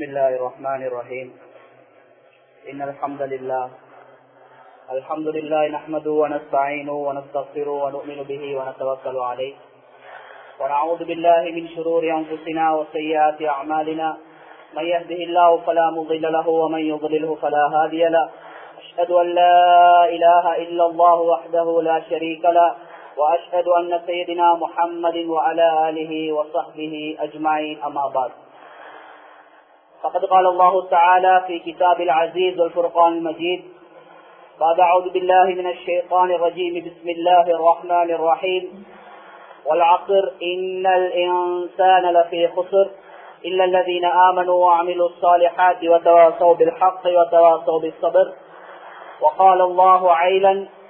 الله الرحمن الرحيم إن الحمد لله الحمد لله نحمده ونستعينه ونستغفره ونؤمن به ونتوكل عليه ونعوذ بالله من شرور أنفسنا وسيئات أعمالنا من يهده الله فلا مضل له ومن يضلله فلا هادي له أشهد أن لا إله إلا الله وحده لا شريك له وأشهد أن سيدنا محمد وعلى آله وصحبه أجمعين أما بعد فقد قال الله تعالى في كتاب العزيز والفرقان المجيد بعد أعوذ بالله من الشيطان الرجيم بسم الله الرحمن الرحيم والعصر إن الإنسان لفي خسر إلا الذين آمنوا وعملوا الصالحات وتواصوا بالحق وتواصوا بالصبر وقال الله عيلا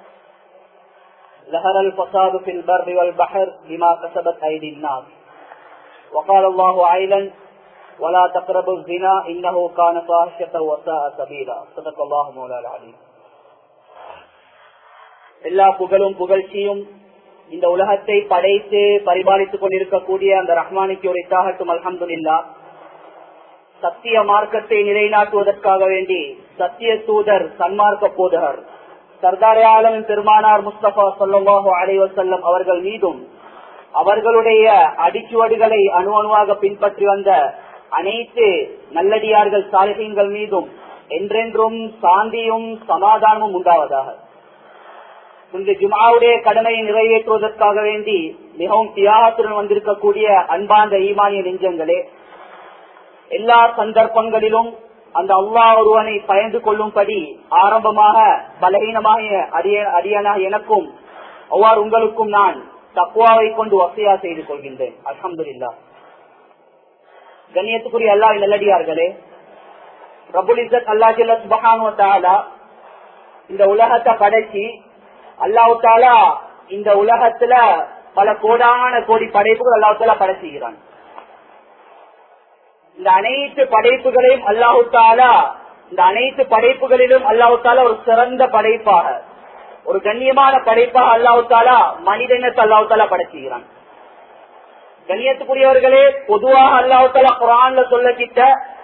ظهر الفساد في البر والبحر بما كسبت أيدي الناس وقال الله عيلا ولا تقربوا الزنا إنه كان فاحشة وساء سبيلا صدق الله مولانا العليم எல்லா புகழும் புகழ்ச்சியும் இந்த உலகத்தை படைத்து பரிபாலித்துக் கொண்டிருக்கக்கூடிய அந்த ரஹ்மானிக்கு ஒரு இத்தாகட்டும் அல்ஹம்துல்லா சத்திய மார்க்கத்தை நிலைநாட்டுவதற்காக வேண்டி சத்திய தூதர் சன்மார்க்க போதகர் சர்தார் ஆலமின் பெருமானார் முஸ்தபா சொல்லாஹு அலைவசல்லம் அவர்கள் மீதும் அவர்களுடைய அடிச்சுவடுகளை அணு அணுவாக பின்பற்றி வந்த அனைத்து நல்லடியார்கள் சாலிகங்கள் மீதும் என்றென்றும் சாந்தியும் சமாதானமும் உண்டாவதாக இந்த ஜுமாவுடைய கடமையை நிறைவேற்றுவதற்காக வேண்டி மிகவும் தியாகத்துடன் வந்திருக்கக்கூடிய அன்பாந்த ஈமானிய நெஞ்சங்களே எல்லா சந்தர்ப்பங்களிலும் அந்த அல்லா ஒருவனை பயந்து கொள்ளும்படி ஆரம்பமாக பலகீனமாக அடியனாக எனக்கும் அவ்வாறு உங்களுக்கும் நான் தக்குவாவை கொண்டு வசையா செய்து கொள்கின்றேன் அலமதுல்லா கண்ணியத்துக்குரிய அல்லா நல்லடியார்களே ரபுல் இசத் அல்லா ஜில்ல சுபகானுவத்தாலா இந்த உலகத்தை படைச்சி அல்லாஹு தாலா இந்த உலகத்துல பல கோடான கோடி படைப்புகள் அல்லாஹு தாலா படைச்சுகிறான் இந்த அனைத்து படைப்புகளையும் அல்லாஹு தாலா இந்த அனைத்து படைப்புகளிலும் அல்லாஹு தாலா ஒரு சிறந்த படைப்பாக ஒரு கண்ணியமான படைப்பாக அல்லாஹு தாலா மனிதனத்தை அல்லாஹு தாலா படைச்சுகிறான் கண்ணியத்துக்குரியவர்களே பொதுவாக அல்லாஹு தாலா குரான்ல சொல்லக்கிட்ட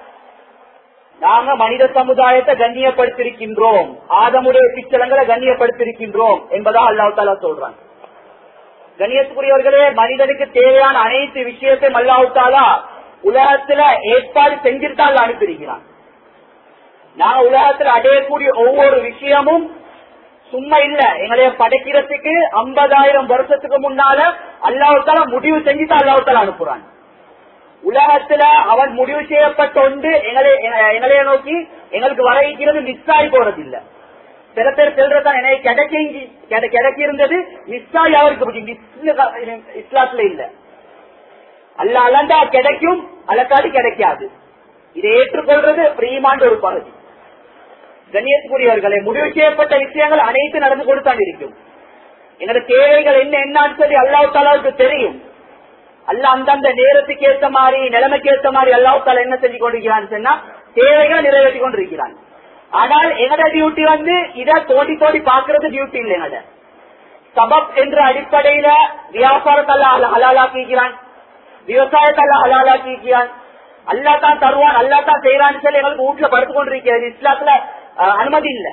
நாங்க மனித சமுதாயத்தை கண்ணியப்படுத்திருக்கின்றோம் ஆதமுடைய பிச்சலங்களை கண்ணியப்படுத்திருக்கின்றோம் என்பதா அல்லாஹு தாலா சொல்றான் கண்ணியத்துக்குரியவர்களே மனிதனுக்கு தேவையான அனைத்து விஷயத்தையும் அல்லாஹு தாலா உலகத்துல ஏற்பாடு செஞ்சிருந்தால் அனுப்பியிருக்கிறான் நாங்க உலகத்துல அடையக்கூடிய ஒவ்வொரு விஷயமும் சும்மா இல்ல எங்களைய படைக்கிறதுக்கு ஐம்பதாயிரம் வருஷத்துக்கு முன்னால அல்லாஹால முடிவு செஞ்சுதான் அல்லாஹால அனுப்புறான் உலகத்துல அவன் முடிவு செய்யப்பட்ட ஒன்று எங்களைய நோக்கி எங்களுக்கு வர இருக்கிறது மிஸ் ஆகி போறது இல்ல சில பேர் செல்றதான் எனக்கு கிடைக்க கிடைக்கி இருந்தது மிஸ் ஆகி அவருக்கு இஸ்லாத்துல இல்ல அல்ல அலண்டா கிடைக்கும் அலக்காது கிடைக்காது இதை ஏற்றுக்கொள்றது பிரியமான ஒரு பகுதி கண்ணியத்துக்குரியவர்களை முடிவு செய்யப்பட்ட விஷயங்கள் அனைத்து நடந்து கொடுத்தான் இருக்கும் என்னோட தேவைகள் என்ன என்னன்னு சொல்லி அல்லாஹு தாலாவுக்கு தெரியும் அல்ல அந்தந்த நேரத்துக்கு ஏற்ற மாதிரி நிலைமைக்கு ஏற்ற மாதிரி அல்லாஹு தாலா என்ன செஞ்சு கொண்டிருக்கிறான்னு சொன்னா தேவைகளை நிறைவேற்றி கொண்டிருக்கிறான் ஆனால் எங்கட டியூட்டி வந்து இதை தோண்டி தோண்டி பாக்குறது டியூட்டி இல்லை எங்கட சபப் என்ற அடிப்படையில வியாபாரத்தல்ல ஹலாலாக்கிக்கிறான் விவசாயத்தால ஹலாலாக்கிக்கிறான் அல்லா தான் தருவான் அல்லா தான் செய்யறான்னு சொல்லி எங்களுக்கு வீட்டுல படுத்து கொண்டிருக்கிறது இஸ்லாத்துல அனுமதி இல்ல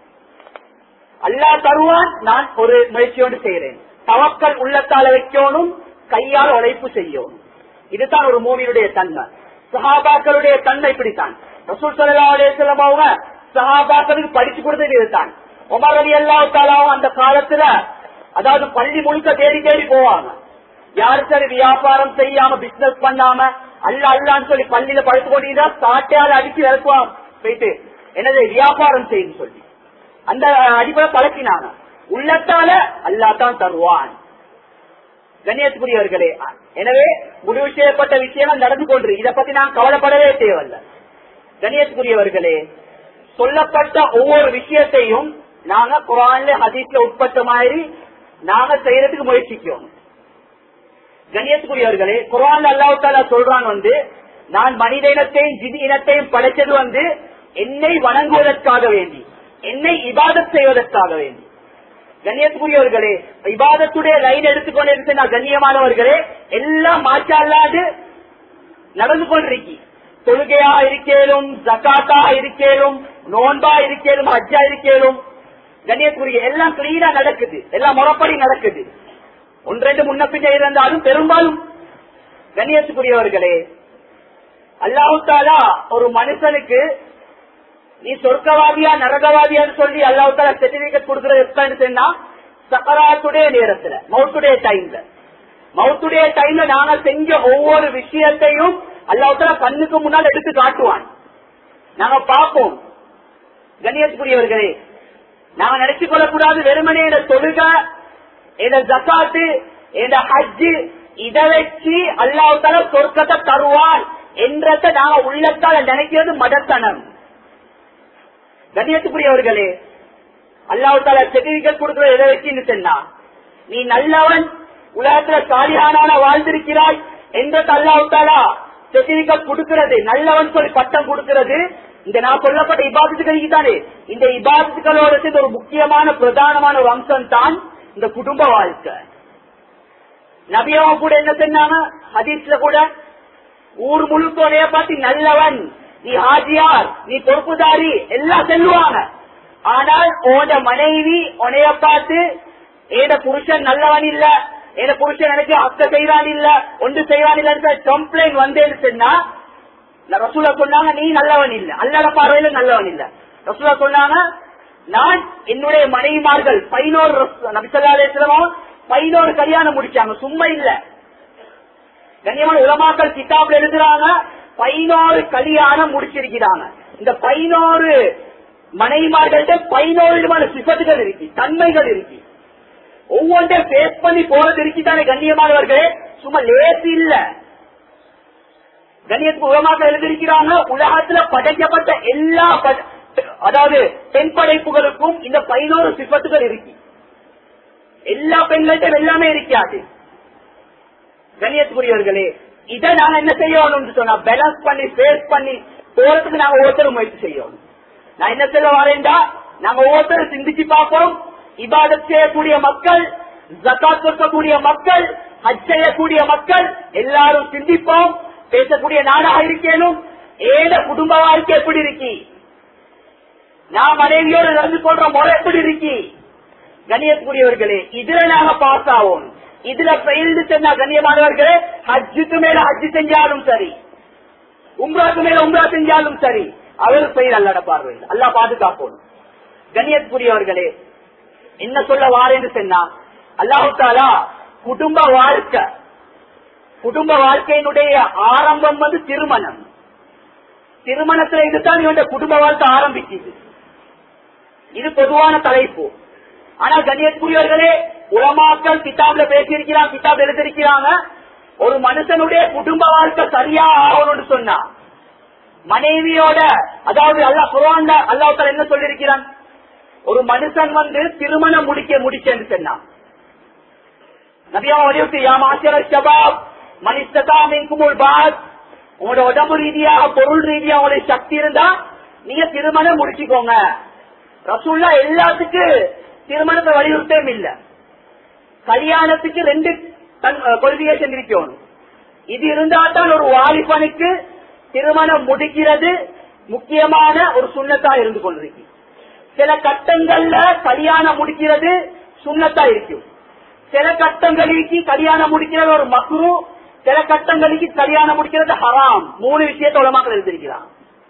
அல்லா தருவான் நான் ஒரு முயற்சியோடு செய்யறேன் தவக்கல் உள்ளத்தால வைக்கணும் கையால் உழைப்பு செய்யணும் இதுதான் ஒரு மூவியினுடைய தன்மை சஹாபாக்களுடைய தன்மை இப்படித்தான் ரசூல் சல்லாஹ் அவங்க சஹாபாக்களுக்கு படிச்சு கொடுத்தது இதுதான் உமர் ரவி அல்லா தாலாவும் அந்த காலத்துல அதாவது பள்ளி முழுக்க தேடி தேடி போவாங்க யாரு சரி வியாபாரம் செய்யாம பிசினஸ் பண்ணாம அல்ல அல்லான்னு சொல்லி பள்ளியில படுத்து கொண்டீங்கன்னா சாட்டையால் அடிச்சு இறக்குவான் போயிட்டு என்னது வியாபாரம் செய்யும் சொல்லி அந்த அடிப்படை பழக்கினாங்க உள்ளத்தால அல்லா தான் தருவான் கண்ணியத்துக்குரியவர்களே எனவே முடிவு செய்யப்பட்ட விஷயங்கள் நடந்து கொண்டு இதை பத்தி நான் கவலைப்படவே தேவையில்ல கண்ணியத்துக்குரியவர்களே சொல்லப்பட்ட ஒவ்வொரு விஷயத்தையும் நாங்க குரான்ல ஹதீஸ்ல உட்பட்ட மாதிரி நாங்க செய்யறதுக்கு முயற்சிக்கிறோம் கண்ணியத்துக்குரியவர்களே குரான் அல்லாஹால சொல்றான் வந்து நான் மனித இனத்தையும் ஜிதி இனத்தையும் படைச்சது வந்து என்னை வணங்குவதற்காக வேண்டி என்னை இபாதத் செய்வதற்காக வேண்டி கண்ணியத்துக்குரியவர்களே இபாதத்துடைய லைன் எடுத்துக்கொண்டு நான் கண்ணியமானவர்களே எல்லாம் மாற்றா அல்லாது நடந்து கொண்டிருக்கி தொழுகையா இருக்கேலும் ஜக்காத்தா இருக்கேலும் நோன்பா இருக்கேலும் ஹஜ்ஜா இருக்கேலும் கண்ணியத்துக்குரிய எல்லாம் கிளீனா நடக்குது எல்லாம் முறைப்படி நடக்குது ஒன்று ரெண்டு முன்ன பின்ன இருந்தாலும் பெரும்பாலும் கண்ணியத்துக்குரியவர்களே அல்லாஹாலா ஒரு மனுஷனுக்கு நீ சொர்க்கவாதியா நரகவாதியான்னு சொல்லி அல்லாஹாலா சர்டிபிகேட் கொடுக்கறது எப்பன்னு சொன்னா சக்கராத்துடைய நேரத்துல மவுத்துடைய டைம்ல மவுத்துடைய டைம்ல நாங்க செஞ்ச ஒவ்வொரு விஷயத்தையும் அல்லாஹாலா கண்ணுக்கு முன்னால் எடுத்து காட்டுவான் நாங்க பார்ப்போம் கண்ணியத்துக்குரியவர்களே நாங்க நினைச்சு கொள்ளக்கூடாது வெறுமனே இந்த தொழுக இந்த ஜக்காத்து இந்த ஹஜ்ஜு இதை வச்சு அல்லாஹால சொர்க்கத்தை தருவான் என்றத நாங்க உள்ளத்தால நினைக்கிறது மதத்தனம் கண்ணியத்துக்குரியவர்களே அல்லாஹால சர்டிபிகேட் கொடுக்கிற எதை வச்சுன்னு சொன்னா நீ நல்லவன் உலகத்துல சாலியானான வாழ்ந்திருக்கிறாய் என்றது அல்லாஹாலா சர்டிபிகேட் கொடுக்கிறது நல்லவன் சொல்லி பட்டம் கொடுக்கிறது இந்த நான் சொல்லப்பட்ட இபாதத்துக்கள் தானே இந்த இபாதத்துக்களோட சேர்ந்து ஒரு முக்கியமான பிரதானமான ஒரு அம்சம் தான் இந்த குடும்ப வாழ்க்கை நபியாவ கூட என்ன சொன்னாங்க ஹதீஸ்ல கூட ஊர் முழுக்கோடைய பார்த்து நல்லவன் நீ ஹாஜியார் நீ பொறுப்புதாரி எல்லாம் சொல்லுவாங்க ஆனால் உன மனைவி உனைய பார்த்து ஏத புருஷன் நல்லவன் இல்ல ஏத புருஷன் எனக்கு அக்க செய்வான் இல்ல ஒன்று செய்வான் இல்ல கம்ப்ளைண்ட் வந்தேன்னு சொன்னா ரசூலா சொன்னாங்க நீ நல்லவன் இல்ல அல்லாத பார்வையில நல்லவன் இல்ல ரசூலா சொன்னாங்க நான் என்னுடைய மனைவிமார்கள் பதினோரு நபிசல்லாசலமும் பதினோரு கல்யாணம் முடிச்சாங்க சும்மா இல்ல கண்ணியமான உலமாக்கள் கிட்டாப்ல எழுதுறாங்க பதினோரு கல்யாணம் முடிச்சிருக்கிறாங்க இந்த பதினோரு மனைவிமார்கள்ட்ட பதினோரு விதமான சிபத்துகள் இருக்கு தன்மைகள் இருக்கு ஒவ்வொன்றையும் பேஸ் பண்ணி போறது இருக்குதானே கண்ணியமானவர்களே சும்மா லேசு இல்ல கண்ணியத்துக்கு உலமாக எழுதியிருக்கிறாங்க உலகத்துல படைக்கப்பட்ட எல்லா பட- அதாவது பெண் படைப்புகளுக்கும் இந்த பதினோரு சிபத்துகள் இருக்கு எல்லா பெண்கள்கிட்ட எல்லாமே இருக்காது கண்ணியத்துக்குரியவர்களே இதை நாங்க என்ன செய்யணும்னு சொன்னா பேலன்ஸ் பண்ணி ஃபேஸ் பண்ணி போறதுக்கு நாங்க ஒவ்வொருத்தரும் முயற்சி செய்யணும் நான் என்ன சொல்ல வரேன்டா நாங்க ஒவ்வொருத்தரும் சிந்திச்சு பார்ப்போம் இபாதத் செய்யக்கூடிய மக்கள் ஜக்காத் கொடுக்கக்கூடிய மக்கள் ஹஜ் செய்யக்கூடிய மக்கள் எல்லாரும் சிந்திப்போம் பேசக்கூடிய நாடாக இருக்கேனும் ஏத குடும்ப வாழ்க்கை எப்படி இருக்கி நான் மனைவியோடு நடந்து கொள்ற முறை எப்படி இருக்கி கண்ணியத்துக்குரியவர்களே இதுல நாங்க பாஸ் ஆவோம் இதுல பெயில்டு செஞ்சா கண்ணியமானவர்களே ஹஜ்ஜுக்கு மேல ஹஜ்ஜு செஞ்சாலும் சரி உம்ராக்கு மேல உம்ரா செஞ்சாலும் சரி அவர் பெயர் அல்லட பார்வையில் அல்லா பாதுகாப்போம் கண்ணியத்துக்குரியவர்களே என்ன சொல்ல வாரேன்னு சொன்னா அல்லாஹு தாலா குடும்ப வாழ்க்கை குடும்ப வாழ்க்கையினுடைய ஆரம்பம் வந்து திருமணம் திருமணத்துல இதுதான் இவன் குடும்ப வாழ்க்கை ஆரம்பிக்குது இது பொதுவான தலைப்பு ஆனா கண்ணியத்துக்குரியவர்களே உலமாக்கள் கிதாப்ல பேசியிருக்கிறாங்க கிதாப் எழுதியிருக்கிறாங்க ஒரு மனுஷனுடைய குடும்ப வாழ்க்கை சரியா ஆகணும்னு சொன்னா மனைவியோட அதாவது அல்லா குரான்ல அல்லாஹ் என்ன சொல்லியிருக்கிறான் ஒரு மனுஷன் வந்து திருமணம் முடிக்க முடிச்சேன்னு சொன்னான் நபியா வலியுறுத்தி யாமாச்சர ஷபாப் மனிததாமின் பாத் உங்களோட உடம்பு ரீதியாக பொருள் ரீதியா உங்களுடைய சக்தி இருந்தா நீங்க திருமணம் முடிச்சுக்கோங்க ரசூல்லா எல்லாத்துக்கு திருமணத்தை வலியுறுத்தவும் இல்ல கல்யாணத்துக்கு ரெண்டு கொள்கையேஷன் இருக்கணும் இது இருந்தா தான் ஒரு வாலிபனுக்கு திருமணம் முடிக்கிறது முக்கியமான ஒரு சுண்ணத்தா இருந்து கொண்டிருக்கு சில கட்டங்கள்ல கல்யாணம் முடிக்கிறது சுண்ணத்தா இருக்கும் சில கட்டங்களுக்கு கல்யாணம் முடிக்கிறது ஒரு மக்ரு சில கட்டங்களுக்கு கல்யாணம் முடிக்கிறது ஹராம் மூணு விஷயத்த உலமாக்கள் எழுதிருக்கிறான்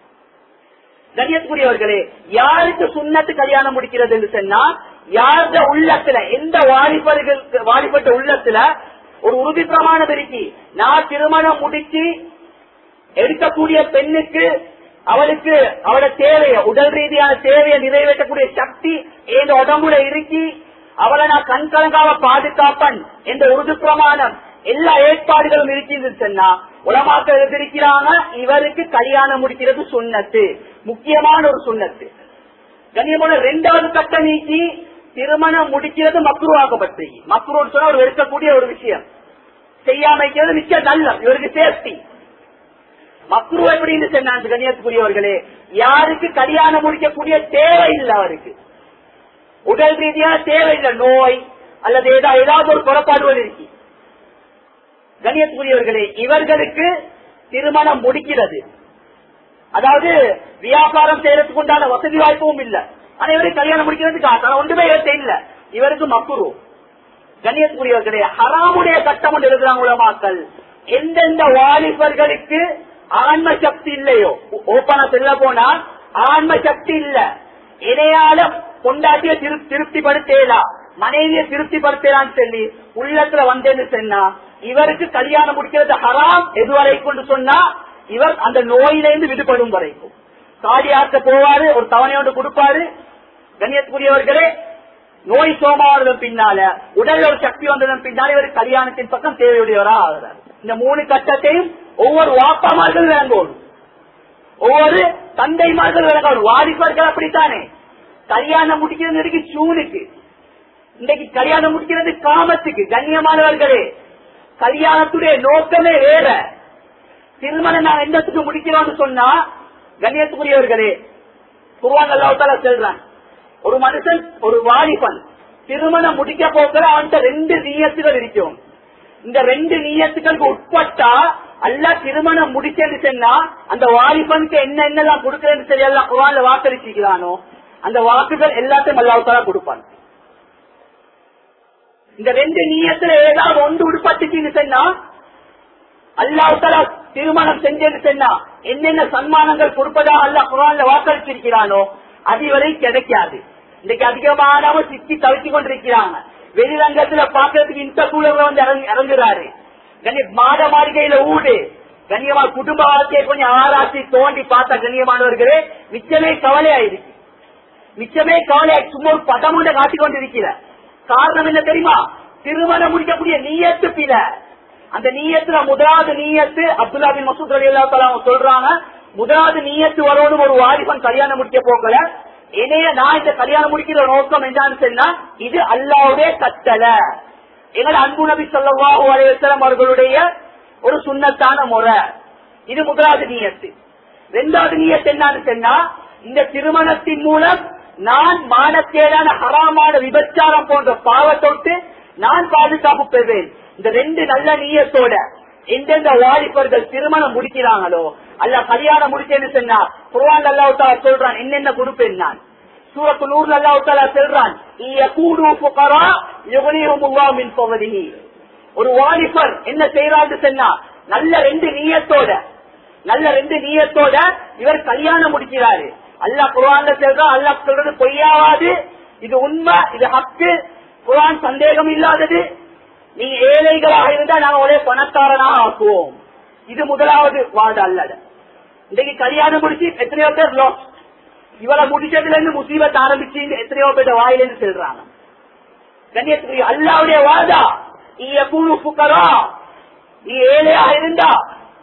கண்ணியத்துக்குரியவர்களே யாருக்கு சுண்ணத்து கல்யாணம் முடிக்கிறது என்று சொன்னா யாருடைய உள்ளத்துல எந்த வாலிபர்களுக்கு வாலிபட்ட உள்ளத்துல ஒரு உறுதி பிரமாணம் இருக்கு நான் திருமணம் முடிச்சு எடுக்கக்கூடிய பெண்ணுக்கு அவளுக்கு அவளோட தேவையை உடல் ரீதியான தேவையை நிறைவேற்றக்கூடிய சக்தி என் உடம்புல இருக்கி அவளை நான் கண்கலங்காவ பாதுகாப்பன் என்ற உறுதி பிரமாணம் எல்லா ஏற்பாடுகளும் இருக்குது சொன்னா உலமாக்கள் எழுதியிருக்கிறாங்க இவருக்கு கல்யாணம் முடிக்கிறது சுண்ணத்து முக்கியமான ஒரு சுண்ணத்து கண்ணியமான ரெண்டாவது கட்ட நீக்கி திருமணம் முடிக்கிறது மக்ருவாக்கப்பட்டு மக்ரூன்னு சொன்னா ஒரு வெறுக்கக்கூடிய ஒரு விஷயம் செய்யாம வைக்கிறது நிச்சயம் நல்ல இவருக்கு சேஃப்டி மக்ரு எப்படின்னு சொன்னாங்க கண்ணியத்துக்குரியவர்களே யாருக்கு கல்யாணம் முடிக்கக்கூடிய தேவை இல்லை அவருக்கு உடல் ரீதியான தேவை இல்லை நோய் அல்லது ஏதாவது ஏதாவது ஒரு குறைபாடுகள் இருக்கு கண்ணியத்துக்குரியவர்களே இவர்களுக்கு திருமணம் முடிக்கிறது அதாவது வியாபாரம் செய்யறதுக்கு உண்டான வசதி வாய்ப்பும் இல்ல ஆனா இவருக்கு கல்யாணம் முடிக்கிறதுக்கு ஆசை ஆனா ஒன்றுமே இவர்கிட்ட இல்ல இவருக்கு மக்குரு கண்ணியத்துக்குரியவர்களே ஹராமுடைய சட்டம் ஒன்று எழுதுறாங்க உலமாக்கள் எந்தெந்த வாலிபர்களுக்கு ஆன்ம சக்தி இல்லையோ ஓப்பனா சொல்ல போனா ஆன்ம சக்தி இல்ல இணையால கொண்டாட்டிய திரு- திருப்திப்படுத்தலாம் மனைவியை திருப்திப்படுத்தலான்னு சொல்லி உள்ளத்துல வந்தேன்னு சொன்னா இவருக்கு கல்யாணம் முடிக்கிறது ஹராம் எதுவரை கொண்டு சொன்னா இவர் அந்த நோயிலிருந்து விடுபடும் வரைக்கும் காடியாக்க போவாரு ஒரு தவணையோடு கொடுப்பாரு கண்ணியத்துக்குரியவர்களே நோய் சோமாவதன் பின்னால உடல் ஒரு சக்தி வந்ததன் பின்னால இவர் கல்யாணத்தின் பக்கம் தேவையுடையவரா ஆகிறார் இந்த மூணு கட்டத்தையும் ஒவ்வொரு வாப்பாமார்கள் விளங்குவோம் ஒவ்வொரு தந்தைமார்கள் விளங்குவோம் வாரிசுவர்கள் அப்படித்தானே கல்யாணம் முடிக்கிறது இருக்கு சூனுக்கு இன்றைக்கு கல்யாணம் முடிக்கிறது காமத்துக்கு கண்ணியமானவர்களே கல்யாணத்துடைய நோக்கமே வேற திருமணம் நான் எந்தத்துக்கு முடிக்கிறோம்னு சொன்னா கண்ணியத்துக்குரியவர்களே குருவான் அல்லாஹால செல்றான் ஒரு மனுஷன் ஒரு வாலிபன் திருமணம் முடிக்க போகிற அவன்கிட்ட ரெண்டு நீயத்துகள் இருக்கும் இந்த ரெண்டு நீயத்துக்களுக்கு உட்பட்டா அல்ல திருமணம் முடிச்சேன்னு சொன்னா அந்த வாலிபனுக்கு என்ன என்னெல்லாம் கொடுக்கறேன்னு சொல்லி எல்லாம் குரான்ல வாக்களிச்சிக்கிறானோ அந்த வாக்குகள் எல்லாத்தையும் அல்லாஹால கொடுப்பான் இந்த ரெண்டு நீயத்துல ஏதாவது ஒன்று உட்பட்டுச்சுன்னு சொன்னா அல்லாஹால திருமணம் செஞ்சேன்னு சொன்னா என்னென்ன சன்மானங்கள் கொடுப்பதா அல்லாஹ் குரான்ல வாக்களிச்சிருக்கிறானோ அதுவரை கிடைக்காது இன்னைக்கு அதிகமானவங்க சிக்கி தவிச்சு கொண்டிருக்கிறாங்க வெளிரங்கத்துல பாக்குறதுக்கு இந்த சூழல வந்து இறங்கு- இறங்குறாரு கண்ணிய மாட மாளிகையில ஊடு கண்ணியமா குடும்ப வாழ்க்கையை கொஞ்சம் ஆராய்ச்சி தோண்டி பார்த்தா கண்ணியமானவர்களே மிச்சமே கவலையாயிருக்கு மிச்சமே கவலை சும்மா ஒரு படம் ஒன்றை காட்டிக் கொண்டிருக்கிற காரணம் என்ன தெரியுமா திருமணம் முடிக்கக்கூடிய நீயத்து பில அந்த நீயத்துல முதலாவது நீயத்து அப்துல்லா பின் மசூத் அலி அல்லா சொல்றாங்க முதலாவது நீயத்து வரணும் ஒரு வாலிபன் கல்யாணம் முடிக்க போகல என்னைய நான் இந்த கல்யாணம் முடிக்கிற நோக்கம் என்னன்னு சொன்னா இது அல்லாவுடைய கட்டளை எங்களோட அன்பு நபி சொல்லவாஹு அலைவசலம் அவர்களுடைய ஒரு சுண்ணத்தான முறை இது முதலாவது நீயத்து ரெண்டாவது நீயத்து என்னன்னு சொன்னா இந்த திருமணத்தின் மூலம் நான் மானக்கேடான ஹராமான விபச்சாரம் போன்ற பாவத்தொட்டு நான் பாதுகாப்பு பெறுவேன் இந்த ரெண்டு நல்ல நீயத்தோட எந்தெந்த வாலிபர்கள் திருமணம் முடிக்கிறாங்களோ அல்ல கல்யாணம் முடிச்சேன்னு சொன்னா குர்ஆன் அல்லாஹ் தஆலா சொல்றான் என்னென்ன கொடுப்பேன் நான் சூரத்து நூறுல அல்லாஹ் தஆலா சொல்றான் இயகூனு ஃபுகரா யுக்னிஹுமுல்லாஹு மின் ஃபضலிஹி ஒரு வாலிபர் என்ன செய்யறாரு சொன்னா நல்ல ரெண்டு நீயத்தோட நல்ல ரெண்டு நீயத்தோட இவர் கல்யாணம் முடிக்கிறாரு அல்லாஹ் குர்ஆன்ல சொல்றான் அல்லாஹ் சொல்றது பொய்யாவாது இது உண்மை இது ஹக்கு குர்ஆன் சந்தேகம் இல்லாதது நீங்க ஏழைகளாக இருந்தா நாங்க ஒரே பணக்காரனாக ஆக்குவோம் இது முதலாவது வாத அல்லது இன்னைக்கு கல்யாணம் முடிச்சு எத்தனையோ பேர் லோ இவளை முடிச்சதுல இருந்து முசீபத் ஆரம்பிச்சு எத்தனையோ பேர் வாயிலிருந்து செல்றாங்க கண்ணியத்துக்குரிய அல்லாவுடைய வாதா நீ குழு புக்கரா நீ ஏழையாக இருந்தா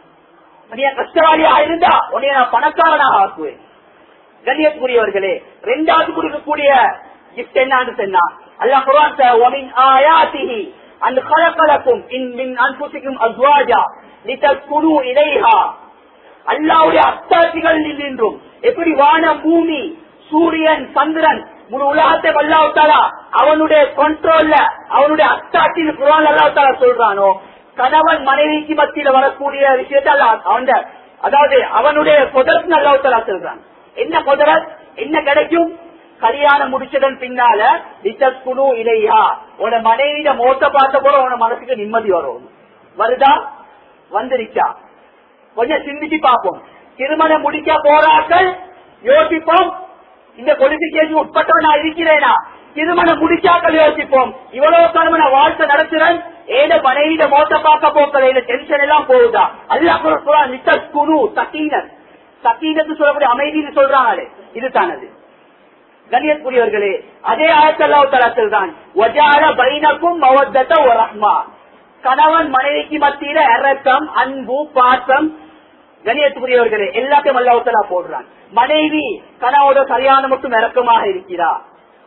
நீ கஷ்டவாளியாக இருந்தா உன்னை நான் பணக்காரனாக ஆக்குவேன் கண்ணியத்துக்குரியவர்களே ரெண்டாவது கொடுக்கக்கூடிய கிஃப்ட் என்னன்னு சொன்னா அல்லாஹ் குர்ஆன் ومن آياته أن خلق لكم إن من أنفسكم أزواجا لتسكنوا إليها அல்லாவுடைய அத்தாட்சிகள் நின்றும் எப்படி வானம் பூமி சூரியன் சந்திரன் முழு உலகத்தை அல்லாவுத்தாரா அவனுடைய கண்ட்ரோல்ல அவனுடைய அத்தாட்சியில் குரான் அல்லாவுத்தாரா சொல்றானோ கணவன் மனைவிக்கு மத்தியில வரக்கூடிய விஷயத்தை அல்லாஹ் அவன் அதாவது அவனுடைய குதிரத்து அல்லாவுத்தாரா சொல்றான் என்ன குதிரத் என்ன கிடைக்கும் கல்யாணம் முடிச்சதன் பின்னால குழு இலையா உன மனைவியிட மோத்த பார்த்த போற உன மனசுக்கு நிம்மதி வரும் வருதா வந்துருச்சா கொஞ்சம் சிந்திச்சு பார்ப்போம் திருமணம் முடிக்க போறாக்கள் யோசிப்போம் இந்த குவாலிபிகேஷன் உட்பட்டவன் நான் இருக்கிறேனா திருமணம் முடிச்சாக்கள் யோசிப்போம் இவ்வளவு காலம் நான் வாழ்க்கை நடத்துறேன் ஏத மனைவியிட மோத்த பார்க்க போக்கல இந்த டென்ஷன் எல்லாம் போகுதா அல்லா நித்தஸ் குரு சக்கீனத் சக்கீனத்து சொல்லக்கூடிய அமைதின்னு சொல்றாங்களே இது தானது கண்ணியத்துக்குரியவர்களே அதே ஆயத்தல்லாவுத்தலத்தில் தான் பைனக்கும் மவத்தத்த ஒரு ரஹ்மா கணவன் மனைவிக்கு மத்தியில இறக்கம் அன்பு பாசம் கணியத்துக்குரியவர்களே எல்லாத்தையும் அல்லாவுத்தலா போடுறான் மனைவி கணவோட சரியான மட்டும் இறக்கமாக இருக்கிறார்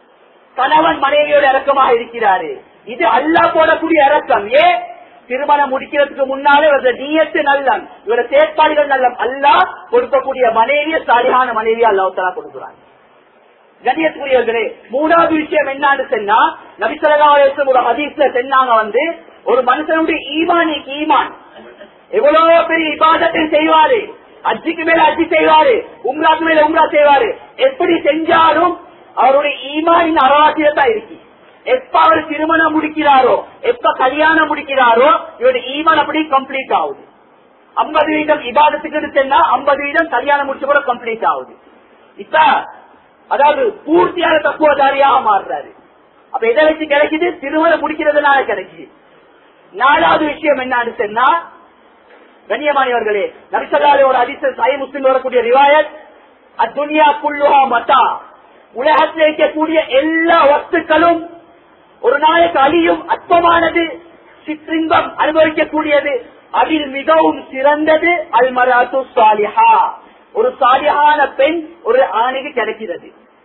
கணவன் மனைவியோட இறக்கமாக இருக்கிறாரு இது அல்லா போடக்கூடிய இறக்கம் ஏ திருமணம் முடிக்கிறதுக்கு முன்னாலே இவரது நீயத்து நல்லம் இவர செயற்பாடுகள் நல்லம் அல்லா கொடுக்கக்கூடிய மனைவிய சரியான மனைவியா அல்லாவுத்தலா கொடுக்குறான் கண்ணியத்துக்குரியவர்களே மூணாவது விஷயம் என்னன்னு சொன்னா நபிசல்லாசம் ஒரு ஹதீஸ்ல சொன்னாங்க வந்து ஒரு மனுஷனுடைய ஈமானிக்கு ஈமான் எவ்வளவு பெரிய இபாதத்தை செய்வாரு அஜிக்கு மேல அஜி செய்வாரு உம்ராக்கு மேல உம்ரா செய்வாரு எப்படி செஞ்சாலும் அவருடைய ஈமானின் அறவாசியத்தான் இருக்கு எப்ப அவர் திருமணம் முடிக்கிறாரோ எப்ப கல்யாணம் முடிக்கிறாரோ இவருடைய ஈமான் அப்படி கம்ப்ளீட் ஆகுது ஐம்பது வீதம் இபாதத்துக்கு சென்னா ஐம்பது வீதம் கல்யாணம் முடிச்ச கூட கம்ப்ளீட் ஆகுது இப்ப அதாவது பூர்த்தியான தத்துவதாரியாக மாறுறாரு அப்ப எதை வச்சு கிடைக்குது திருமணம் முடிக்கிறதுனால கிடைக்குது நாலாவது விஷயம் என்னன்னு சொன்னா கண்ணியமானவர்களே நபிசல்லாலே ஒரு அதிச சாய் முஸ்லிம் வரக்கூடிய ரிவாயத் அத்துனியா குல்லுஹா மத்தா உலகத்தில் இருக்கக்கூடிய எல்லா வஸ்துக்களும் ஒரு நாளைக்கு அழியும் அற்பமானது சிற்றின்பம் அனுபவிக்கக்கூடியது அதில் மிகவும் சிறந்தது அல் மராத்து சாலிஹா ஒரு சாலிஹான பெண் ஒரு ஆணுக்கு கிடைக்கிறது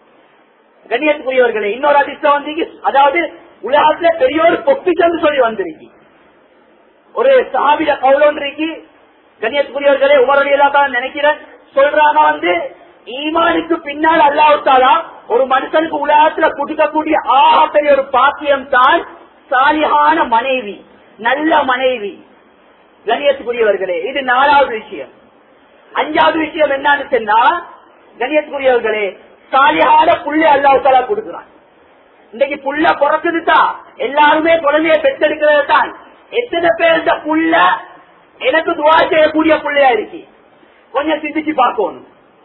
கண்ணியத்துக்குரியவர்களே இன்னொரு அதிர்ஷ்டம் வந்து அதாவது உலகத்துல பெரிய ஒரு பொக்கிஷம் சொல்லி வந்திருக்கு ஒரு சாபிட கவுலொன்றைக்கு கண்ணியத்துக்குரியவர்களே உமரடியெல்லாம் நினைக்கிறேன் சொல்றாங்க வந்து ஈமானுக்கு பின்னால் அல்லாவிட்டாலா ஒரு மனுஷனுக்கு உலகத்துல கொடுக்கக்கூடிய ஆக பெரிய ஒரு பாக்கியம் தான் சாலியான மனைவி நல்ல மனைவி கண்ணியத்துக்குரியவர்களே இது நாலாவது விஷயம் அஞ்சாவது விஷயம் என்னன்னு சொன்னா கண்ணியத்துக்குரியவர்களே சாலியான புள்ளை அல்லாவுத்தாலா கொடுக்குறான் இன்னைக்கு புள்ள பிறக்குது தான் எல்லாருமே குழந்தைய பெற்றெடுக்கிறது தான் எத்தனை பேர் இந்த புள்ள எனக்கு துவா செய்யக்கூடிய புள்ளையா இருக்கு கொஞ்சம் சிந்திச்சு பார்க்கணும்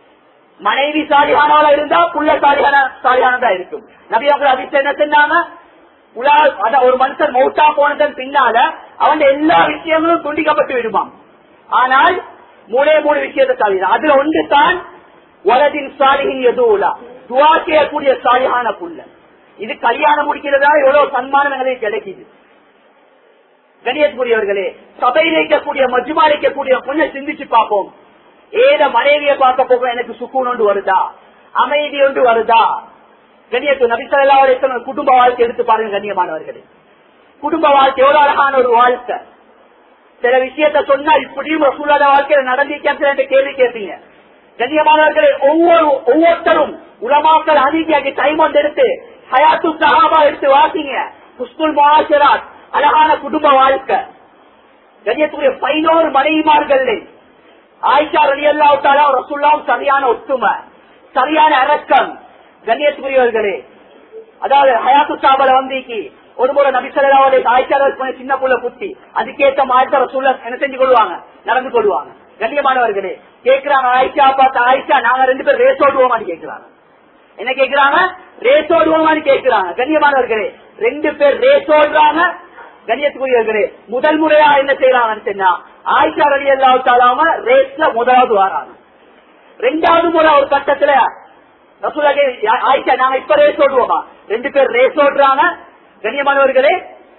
மனைவி சாலியானவளா இருந்தா புள்ள சாலியான சாலியானதா இருக்கும் நபி அவங்க அதிர்ஷ்டம் என்ன சொன்னாங்க உலா அத ஒரு மனுஷன் மௌத்தா போனதன் பின்னால அவன் எல்லா விஷயங்களும் துண்டிக்கப்பட்டு விடுவான் ஆனால் மூணே மூணு விஷயத்தை சாலிதான் அதுல ஒன்று தான் வலதின் சாலிகின் எதுவுலா துவா செய்யக்கூடிய சாலியான புள்ள இது கல்யாணம் முடிக்கிறதா எவ்வளவு சன்மானம் எங்களுக்கு கிடைக்குது கணியத்துக்குரியவர்களே சபையில் இருக்கக்கூடிய மஜ்மா இருக்கக்கூடிய கொஞ்சம் சிந்திச்சு பார்ப்போம் ஏத மனைவியை பார்க்க போக எனக்கு சுக்கூன் ஒன்று வருதா அமைதி ஒன்று வருதா கண்ணியத்து நபிசல்லாவுடைய குடும்ப வாழ்க்கை எடுத்து பாருங்க கண்ணியமானவர்களே குடும்ப வாழ்க்கை எவ்வளவு அழகான ஒரு வாழ்க்கை சில விஷயத்த சொன்னா இப்படியும் ரசூலாத வாழ்க்கையில நடந்திருக்கேன் கேள்வி கேட்பீங்க கண்ணியமானவர்களே ஒவ்வொரு ஒவ்வொருத்தரும் உலமாக்கள் அதிகாக்கி டைம் வந்து எடுத்து ஹயாத்து சஹாபா எடுத்து வாசிங்க புஸ்குல் மகாசராத் அழகான குடும்ப வாழ்க்கை கண்ணியத்துக்குரிய பதினோரு மனைவிமார்கள் ஆயிஷா ரலி அல்லாவுத்தாலா ரசுல்லாம் சரியான ஒத்துமை சரியான அரக்கம் கண்ணியத்துக்குரியவர்களே அதாவது ஹயாத்து சாபல வந்திக்கு ஒரு முறை நபிசல்லாவுடைய ஆயிஷா பண்ண சின்ன புள்ள குத்தி அதுக்கேற்ற மாதிரி ரசூல்லா என்ன செஞ்சு கொள்வாங்க நடந்து கொள்வாங்க கண்ணியமானவர்களே கேக்குறாங்க ஆயிஷா பார்த்து ஆயிஷா நாங்க ரெண்டு பேரும் ரேஸ் ஓடுவோமான்னு கேக்குறாங்க என்ன கேக்குறாங்க ரேஸ் ஓடுவோமான்னு கேக்குறாங்க கண்ணியமானவர்களே ரெண்டு பேர் ரேஸ் ஓடுறாங்க கண்ணியத்துக்குரியவர்களே முதல் முறையா என்ன செய்யறாங்கன்னு சொன்னா ஆயிஷா அலி அல்லாவுத்தாலாம ரேஸ்ல முதலாவது வராங்க ரெண்டாவது முறை ஒரு கட்டத்துல ரசூலாகே ஆயிஷா நாங்க இப்ப ரேஸ் ஓடுவோமா ரெண்டு பேர் ரேஸ் ஓடுறாங்க கண்ணியமானவர்களே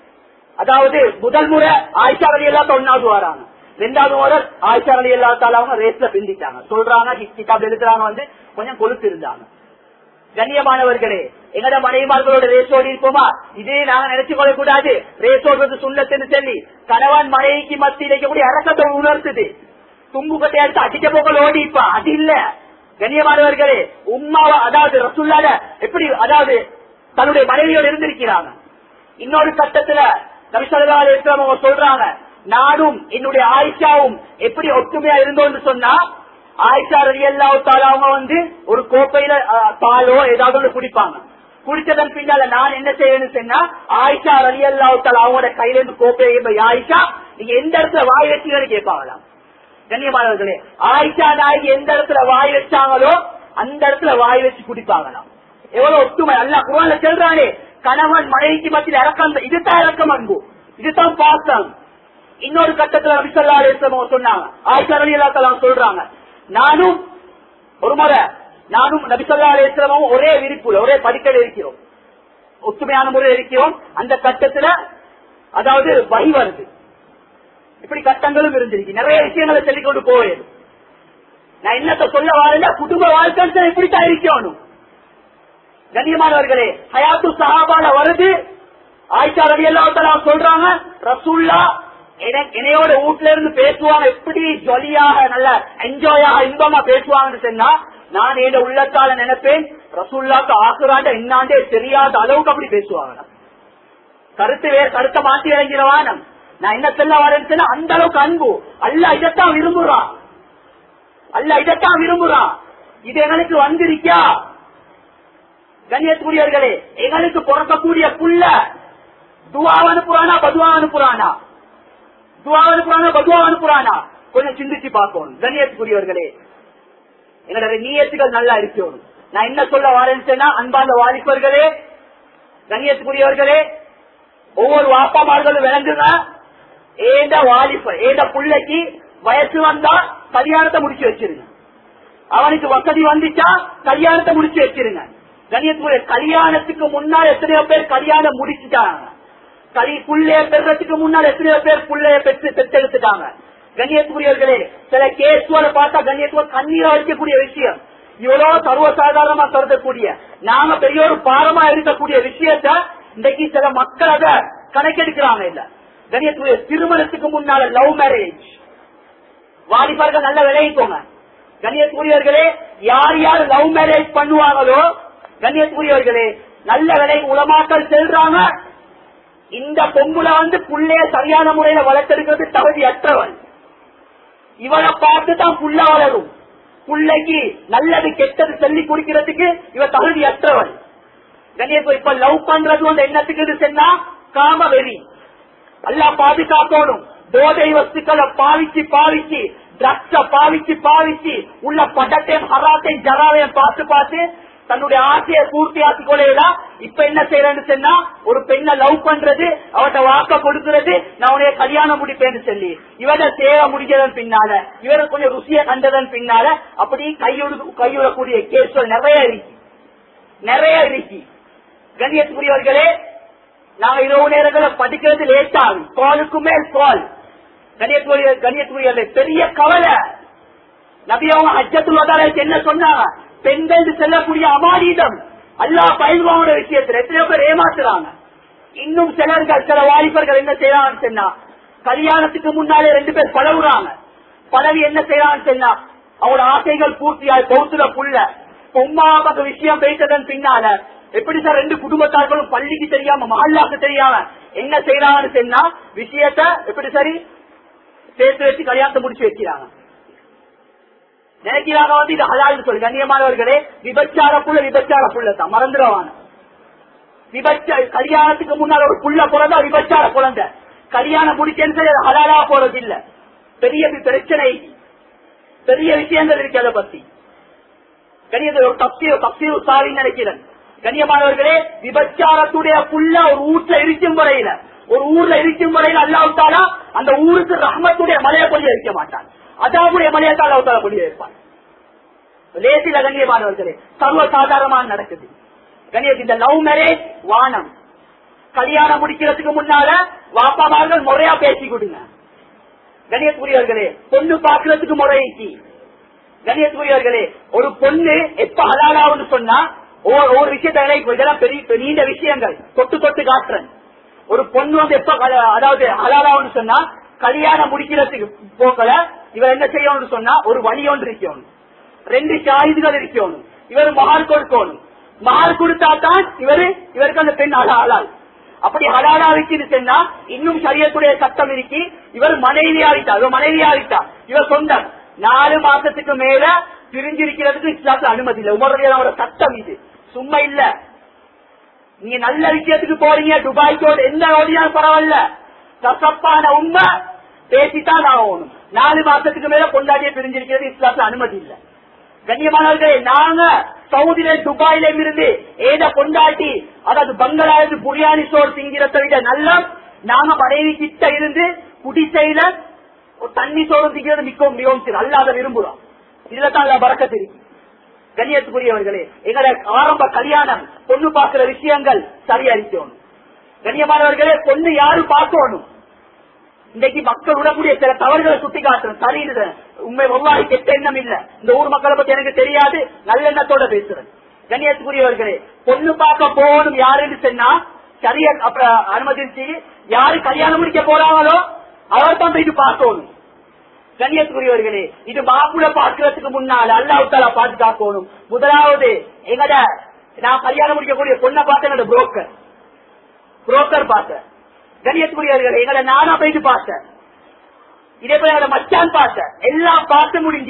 அதாவது முதல் முறை ஆயிஷா அலி அல்லா ஒன்னாவது வராங்க ரெண்டாவது முறை ஆயிஷா அலி அல்லா தாலாவும் ரேஸ்ல பிந்திட்டாங்க சொல்றாங்க கிதாப் எழுதுறாங்க வந்து கொஞ்சம் கொழுத்து இருந்தாங்க கண்ணியமானவர்களே எங்கட மனைவிமார்களோட ரேஸ் ஓடி இருப்போமா இதே நாங்க நினைச்சு கொள்ள கூடாது ரேஸ் ஓடுறது சுண்ணத்துன்னு சொல்லி கணவன் மனைவிக்கு மத்தியில் இருக்கக்கூடிய அரசத்தை உணர்த்துது தும்பு கட்டை எடுத்து அடிக்க போக்கள் ஓடிப்பா அது இல்ல கண்ணியமானவர்களே உம்மாவா அதாவது ரசுல்லாத எப்படி அதாவது தன்னுடைய மனைவியோடு இருந்திருக்கிறாங்க இன்னொரு கட்டத்துல நபிசல்லா அவங்க சொல்றாங்க நானும் என்னுடைய ஆயிஷாவும் எப்படி ஒற்றுமையா இருந்தோம்னு சொன்னா ஆயிஷா ரலி அவங்க வந்து ஒரு கோப்பையில பாலோ ஏதாவது ஒன்று குடிப்பாங்க குடிச்சதன் பின்னால நான் என்ன செய்யணும்னு சொன்னா ஆயிஷா ரலி அல்லாவுத்தால அவங்களோட கையில இருந்து கோப்பையை ஆயிஷா நீங்க எந்த இடத்துல வாய் வச்சீங்கன்னு கேட்பாங்களாம் கண்ணியமானவர்களே ஆயிஷா நாயகி எந்த இடத்துல வாய் வச்சாங்களோ அந்த இடத்துல வாய் வச்சு குடிப்பாங்களாம் எவ்வளவு ஒத்துமை அல்ல குரான்ல சொல்றானே கணவன் மனைவிக்கு மத்தியில் இறக்கம் இதுதான் இறக்கம் அன்பு இதுதான் பாசம் இன்னொரு கட்டத்துல நபிசல்லா அலிஸ்லாம் சொன்னாங்க ஆயிஷா ரலி அல்லா சொல்றாங்க நானும் ஒரு முறை நானும் நபிசல்லா அலிஸ்லாமும் ஒரே விரிப்புல ஒரே படிக்கல இருக்கிறோம் ஒத்துமையான முறையில் இருக்கிறோம் அந்த கட்டத்துல அதாவது வகி வருது இப்படி கட்டங்களும் இருந்திருக்கு நிறைய விஷயங்களை சொல்லிக் கொண்டு போவேன் நான் என்னத்த சொல்ல வாழ்ந்த குடும்ப வாழ்க்கை இப்படித்தான் இருக்கணும் கண்ணியமானவர்களே ஹயாத்து சஹாபால வருது ஆயிஷா ரவி அல்லா சொல்றாங்க ரசூல்லா என்னையோட வீட்டுல இருந்து பேசுவாங்க எப்படி ஜொலியாக நல்ல என்ஜாயாக இன்பமா பேசுவாங்கன்னு சொன்னா நான் என் உள்ளத்தால நினைப்பேன் ரசூல்லாக்கு ஆக்குறாண்ட என்னாண்டே தெரியாத அளவுக்கு அப்படி பேசுவாங்க கருத்து வேற கருத்தை மாற்றி இறங்கிறவானம் நான் என்ன சொல்ல வரேன்னு சொன்னா அந்த அளவுக்கு அன்பு அல்ல இதைத்தான் விரும்புறான் அல்ல இதைத்தான் விரும்புறான் இது எங்களுக்கு வந்திருக்கா கண்ணியத்துக்குரியவர்களே எங்களுக்கு பிறக்கக்கூடிய புள்ள துவா அனுப்புறானா பதுவா அனுப்புறானா துவா அனுப்புறானா பதுவா அனுப்புறானா கொஞ்சம் சிந்திச்சு பார்க்கணும் கண்ணியத்துக்குரியவர்களே எங்களோட நீயத்துகள் நல்லா இருக்கணும் நான் என்ன சொல்ல வரேன்னு சொன்னா அன்பார்ந்த வாலிபர்களே கண்ணியத்துக்குரியவர்களே ஒவ்வொரு வாப்பாமார்களும் விளங்குங்க ஏந்த வாலிபர் ஏந்த புள்ளைக்கு வயசு வந்தா கல்யாணத்தை முடிச்சு வச்சிருங்க அவனுக்கு வசதி வந்துச்சா கல்யாணத்தை முடிச்சு வச்சிருங்க கண்ணியத்துக்குரிய கல்யாணத்துக்கு முன்னால் எத்தனையோ பேர் கல்யாணம் முடிச்சுட்டாங்க கலி புள்ளைய பெறதுக்கு முன்னால் எத்தனையோ பேர் புள்ளைய பெற்று பெற்றெடுத்துட்டாங்க கண்ணியத்துக்குரியவர்களே சில கேஸ்களை பார்த்தா கண்ணியத்துவ கண்ணீரை வைக்கக்கூடிய விஷயம் இவ்வளவு சர்வசாதாரணமா கருதக்கூடிய நாம பெரிய ஒரு பாரமா இருக்கக்கூடிய விஷயத்த இன்றைக்கு சில மக்கள் அத கணக்கெடுக்கிறாங்க இல்ல கண்ணியத்துக்குரிய திருமணத்துக்கு முன்னால லவ் மேரேஜ் வாலிபர்கள் நல்ல விளைவிக்கோங்க கண்ணியத்துக்குரியவர்களே யார் யார் லவ் மேரேஜ் பண்ணுவாங்களோ கண்ணியத்துக்குரியவர்களே நல்ல விலை உலமாக்கள் செல்றாங்க இந்த பொம்புல வந்து புள்ளைய சரியான முறையில வளர்த்தெடுக்கிறது தகுதி அற்றவன் இவனை பார்த்து தான் புள்ள வளரும் புள்ளைக்கு நல்லது கெட்டது சொல்லி குடிக்கிறதுக்கு இவ தகுதி அற்றவன் கண்ணியத்துவ இப்ப லவ் பண்றது வந்து என்னத்துக்கு சொன்னா காம வெறி அல்லா பாதுகாக்கணும் போதை வஸ்துக்களை பாவிச்சு பாவிச்சு ட்ரக்ஸ பாவிச்சு பாவிச்சு உள்ள படத்தையும் ஹராத்தையும் ஜராவையும் பார்த்து பார்த்து தன்னுடைய ஆசையை பூர்த்தி ஆக்கி கொள்ளையலாம் இப்ப என்ன செய்யறேன்னு சொன்னா ஒரு பெண்ணை லவ் பண்றது அவட்ட வாக்க கொடுக்கிறது நான் உடைய கல்யாணம் முடிப்பேன்னு சொல்லி இவட சேவை முடிக்கிறதன் பின்னால இவர கொஞ்சம் ருசியை கண்டதன் பின்னால அப்படி கையொடு கையுடக்கூடிய கேஸ்கள் நிறைய இருக்கு நிறைய இருக்கு கண்ணியத்துக்குரியவர்களே நாங்க இரவு நேரங்களில் படிக்கிறது லேட் ஆகும் காலுக்கு மேல் கால் கண்ணியத்துக்குரிய கண்ணியத்துக்குரிய பெரிய கவலை நபி அவங்க அஜத்துல் வதாரத்துக்கு என்ன சொன்னாங்க பெண்கள் செல்லக்கூடிய அமானிதம் அல்லா பயில்வாவோட விஷயத்துல எத்தனையோ பேர் ஏமாத்துறாங்க இன்னும் சிலர்கள் சில வாலிபர்கள் என்ன செய்யறாங்கன்னு சொன்னா கல்யாணத்துக்கு முன்னாலே ரெண்டு பேர் பழகுறாங்க பழவி என்ன செய்யறான்னு சொன்னா அவங்களோட ஆசைகள் பூர்த்தியாய் பௌத்துல புள்ள உமா பக்க விஷயம் பேசதன் பின்னால எப்படி சார் ரெண்டு குடும்பத்தார்களும் பள்ளிக்கு தெரியாம மஹல்லாக்கு தெரியாம என்ன செய்யறாங்கன்னு சொன்னா விஷயத்த எப்படி சரி சேர்த்து வச்சு கல்யாணத்தை முடிச்சு வைக்கிறாங்க நினைக்கிறாங்க வந்து இது ஹலால்னு சொல்லி கண்ணியமானவர்களே விபச்சார புள்ள விபச்சார புள்ள தான் மறந்துடுவான விபச்ச கல்யாணத்துக்கு முன்னால் ஒரு புள்ள பிறந்தா விபச்சார குழந்தை கல்யாணம் முடிச்சேன்னு சொல்லி அது ஹலாலா போறது இல்ல பெரிய பிரச்சனை பெரிய விஷயங்கள் இருக்கு அதை பத்தி கண்ணியத்தில் ஒரு தப்சியோ தப்சியோ சாரி நினைக்கிறேன் கண்ணியமானவர்களே விபச்சாரத்துடைய புள்ள ஒரு வீட்டுல இருக்கும் வரையில ஒரு ஊர்ல இருக்கும் வரையில அல்லாவிட்டாலா அந்த ஊருக்கு ரஹ்மத்துடைய மலையை கொண்டு இருக்க மாட்டான் அதாவுடைய மலையத்தை அல்லாவிட்டால கொண்டு இருப்பான் லேசில கண்ணியமானவர்களே சர்வ சாதாரணமாக நடக்குது கண்ணியத்து இந்த லவ் மேரேஜ் வானம் கல்யாணம் முடிக்கிறதுக்கு முன்னால வாப்பாமார்கள் முறையா பேசி கொடுங்க கணியத்துக்குரியவர்களே பொண்ணு பாக்குறதுக்கு முறைக்கு கணியத்துக்குரியவர்களே ஒரு பொண்ணு எப்ப ஹலாலாவுன்னு சொன்னா ஒவ்வொரு ஒவ்வொரு விஷயத்தை விளைவிக்கும். இதெல்லாம் பெரிய நீண்ட விஷயங்கள் தொட்டு தொட்டு காட்டுறேன் ஒரு பொண்ணு வந்து எப்ப கல- அதாவது ஹலாலாவுன்னு சொன்னா கல்யாணம் முடிக்கிறதுக்கு போக்கல இவர் என்ன செய்யணும்னு சொன்னா ஒரு வழி ஒன்று இருக்கணும் ரெண்டு ஷாஹிதுகள் இருக்கணும் இவர் மகால் கொடுக்கணும் மகால் கொடுத்தா தான் இவரு இவருக்கு அந்த பெண் ஹலா- ஹலால் அப்படி ஹலாலா வைக்குது சொன்னா இன்னும் சரியத்துடைய சட்டம் இருக்கி இவர் மனைவி ஆகிட்டா இவர் மனைவி ஆகிட்டா இவர் சொந்தம் நாலு மாசத்துக்கு மேல பிரிஞ்சிருக்கிறதுக்கு இஸ்லாத்துல அனுமதி இல்லை உமருடைய சட்டம் இது சும்மா இல்ல நீங்க நல்ல விஷயத்துக்கு போறீங்க துபாய்க்கு எந்த ஓடினாலும் பரவாயில்ல கசப்பான உண்மை பேசித்தான் ஆகணும் நாலு மாசத்துக்கு மேல கொண்டாடிய பிரிஞ்சிருக்கிறது இஸ்லாத்துல அனுமதி இல்ல கண்ணியமானவர்களே நாங்க சவுதியில துபாயில இருந்து ஏத கொண்டாட்டி அதாவது பங்களாதேஷ் புரியாணி சோறு திங்கிறத விட நல்லா நாங்க மனைவி கிட்ட இருந்து குடிசையில ஒரு தண்ணி சோறு திங்கிறது மிகவும் மிகவும் சிறு. அல்லாத விரும்புறோம் இதுல தான் பறக்கத்து இருக்கு கண்ணியத்துக்குரியவர்களே எங்களை ஆரம்ப கல்யாணம் பொண்ணு பார்க்கிற விஷயங்கள் சரியாரிக்கணும் கண்ணியமானவர்களே பொண்ணு யாரு பார்க்கணும் இன்றைக்கு மக்கள் விடக்கூடிய சில தவறுகளை சுட்டி காட்டுறேன் சரியில்லை உண்மை ஒவ்வாறு கெட்ட எண்ணம் இல்ல இந்த ஊர் மக்களை பத்தி எனக்கு தெரியாது நல்லெண்ணத்தோட பேசுறேன் கண்ணியத்துக்குரியவர்களே பொண்ணு பார்க்க போகணும் யாருன்னு சொன்னா சரிய அப்புறம் அனுமதிச்சு யாரு கல்யாணம் முடிக்க போறாங்களோ அவர் தான் போயிட்டு பார்க்கணும் கண்ணியத்துக்குரியவர்களே இது மாப்பிள பார்க்கறதுக்கு முன்னால அல்லாவுத்தாலா பார்த்து காக்கணும் முதலாவது எங்கட நான் கல்யாணம் முடிக்கக்கூடிய பொண்ணை பார்த்து என்னோட புரோக்கர் புரோக்கர் பார்த்தேன் கண்ணியத்துக்குரியவர்களே எங்களை நானா போயிட்டு பார்த்தேன் இதே போல எங்களை மச்சான் பார்த்தேன் எல்லாம் பார்த்து முடிஞ்சு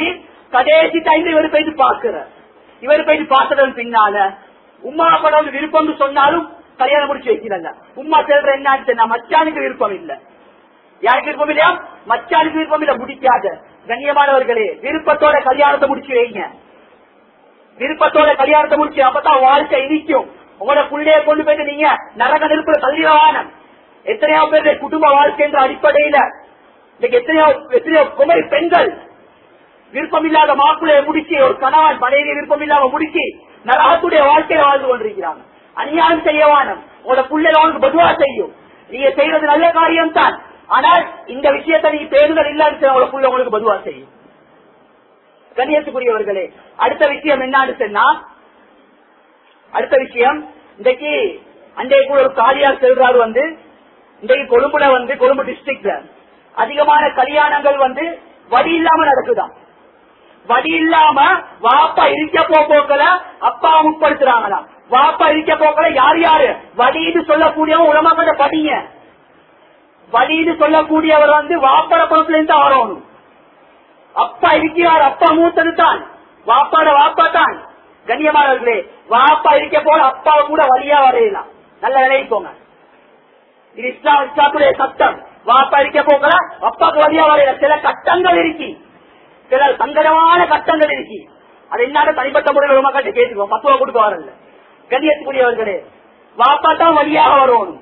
கடைசி டைம்ல இவர் போயிட்டு பாக்குற இவர் போயிட்டு பார்த்ததன் பின்னால உமா படம் விருப்பம்னு சொன்னாலும் கல்யாணம் முடிச்சு வைக்கிறல்ல உமா சொல்ற என்ன மச்சானுக்கு விருப்பம் இல்ல யாருக்கு விருப்பம் இல்லையா மச்சானுக்கு விருப்பம் இல்ல முடிக்காத கண்ணியமானவர்களே விருப்பத்தோட கல்யாணத்தை முடிச்சு வைங்க விருப்பத்தோட கல்யாணத்தை முடிச்சு அப்பதான் வாழ்க்கை இனிக்கும் உங்களோட புள்ளைய கொண்டு போயிட்டு நீங்க நரக நெருப்புல தள்ளிடவானம் எத்தனையோ பேர் குடும்ப வாழ்க்கை என்ற அடிப்படையில இன்னைக்கு எத்தனையோ எத்தனையோ குமரி பெண்கள் விருப்பம் இல்லாத மாப்பிள்ளைய முடிச்சு ஒரு கணவன் மனைவி விருப்பம் இல்லாம முடிச்சு நரகத்துடைய வாழ்க்கையில வாழ்ந்து கொண்டிருக்கிறாங்க அநியாயம் செய்யவானம் உங்களோட பிள்ளைகள் அவனுக்கு பதுவா செய்யும் நீங்க செய்யறது நல்ல காரியம் தான் ஆனால் இந்த விஷயத்தை நீங்க பேருதல் இல்லாத உங்களோட புள்ள உங்களுக்கு பதுவா செய்யும் கண்ணியத்துக்குரியவர்களே அடுத்த விஷயம் என்னன்னு சொன்னா அடுத்த விஷயம் இன்றைக்கு அன்றைய கூட ஒரு காலியார் செல்றாரு வந்து இன்றைக்கு கொழும்புல வந்து கொழும்பு டிஸ்ட்ரிக்ட்ல அதிகமான கல்யாணங்கள் வந்து வழி இல்லாம நடக்குதாம் வழி இல்லாம வாப்பா இருக்க போக்கல அப்பா உட்படுத்துறாங்களாம் வாப்பா இருக்க போக்கல யார் யாரு வழின்னு சொல்லக்கூடியவங்க உலமாக்கிட்ட படிங்க வழின்னு சொல்லக்கூடியவர் வந்து வாப்பட குளத்துல இருந்து ஆரணும் அப்பா இருக்கிறார் அப்பா மூத்தது தான் வாப்பாட வாப்பா தான் கண்ணியமானவர்களே வாப்பா இருக்க போல அப்பாவை கூட வழியா வரையலாம் நல்ல விளைவிக்கோங்க இது இஸ்லாம் இஸ்லாத்துடைய சட்டம் வாப்பா இருக்க போகல அப்பாவுக்கு வழியா வரையல சில கட்டங்கள் இருக்கு சில சங்கடமான கட்டங்கள் இருக்கு அது என்ன தனிப்பட்ட முறையில் ஒரு மக்கள்கிட்ட கேட்டுக்கோ பத்துவா கொடுக்க வரல கண்ணியத்துக்குரியவர்களே வாப்பா தான் வழியாக வரணும்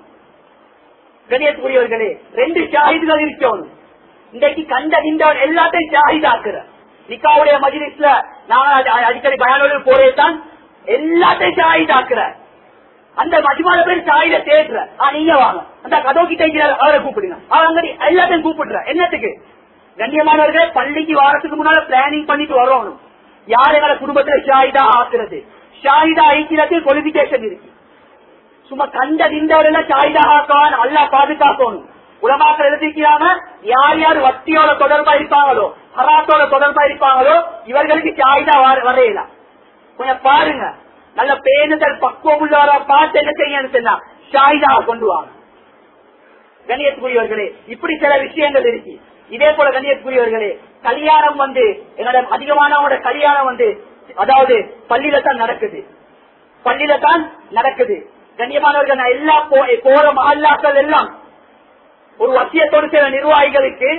கண்ணியத்துக்குரியவர்களே ரெண்டு ஷாஹிதுகள் இருக்கணும் இன்றைக்கு கண்ட நின்றவன் எல்லாத்தையும் ஷாஹிதாக்குற நிக்காவுடைய மஜிலிஸ்ல நான் அடி- அடிக்கடி பயானோடு போறேதான் எல்லாத்தையும் ஷாஹிதாக்குற அந்த மஜ்மால பேர் ஷாஹித தேடுற ஆ நீங்க வாங்க அந்த கதவு கிட்ட இருக்கிற அவரை கூப்பிடுங்க அவர் அங்க எல்லாத்தையும் கூப்பிடுற என்னத்துக்கு கண்ணியமானவர்களே பள்ளிக்கு வாரத்துக்கு முன்னால பிளானிங் பண்ணிட்டு வரணும் யார் எங்களை குடும்பத்துல ஷாஹிதா ஆக்குறது ஷாஹிதா ஆக்கிறது குவாலிபிகேஷன் இருக்கு சும்மா கண்ட நின்றவர்கள் ஷாஹிதா ஆக்கான் அல்லா பாதுகாக்கணும் உலமாக்கள் எழுதிக்கிறாங்க யார் யார் வட்டியோட தொடர்பா இருப்பாங்களோ ஹராத்தோட தொடர்பா இருப்பாங்களோ இவர்களுக்கு ஷாஹிதா வர- வரையலாம் கொஞ்சம் பாருங்க நல்ல பேணுதல் பக்குவம் உள்ளவரா பார்த்து என்ன செய்யணும் சொன்னா ஷாஹிதா கொண்டு வாங்க கண்ணியத்துக்குரியவர்களே இப்படி சில விஷயங்கள் இருக்கு இதே போல கண்ணியத்துக்குரியவர்களே கல்யாணம் வந்து என்னோட அதிகமானவங்களோட கல்யாணம் வந்து அதாவது பள்ளியில தான் நடக்குது பள்ளியில தான் நடக்குது கண்ணியமானவர்கள் நான் எல்லா போ- போற மஹல்லாக்கள் எல்லாம் ஒரு வசியத்தோடு சில நிர்வாகிகளுக்கு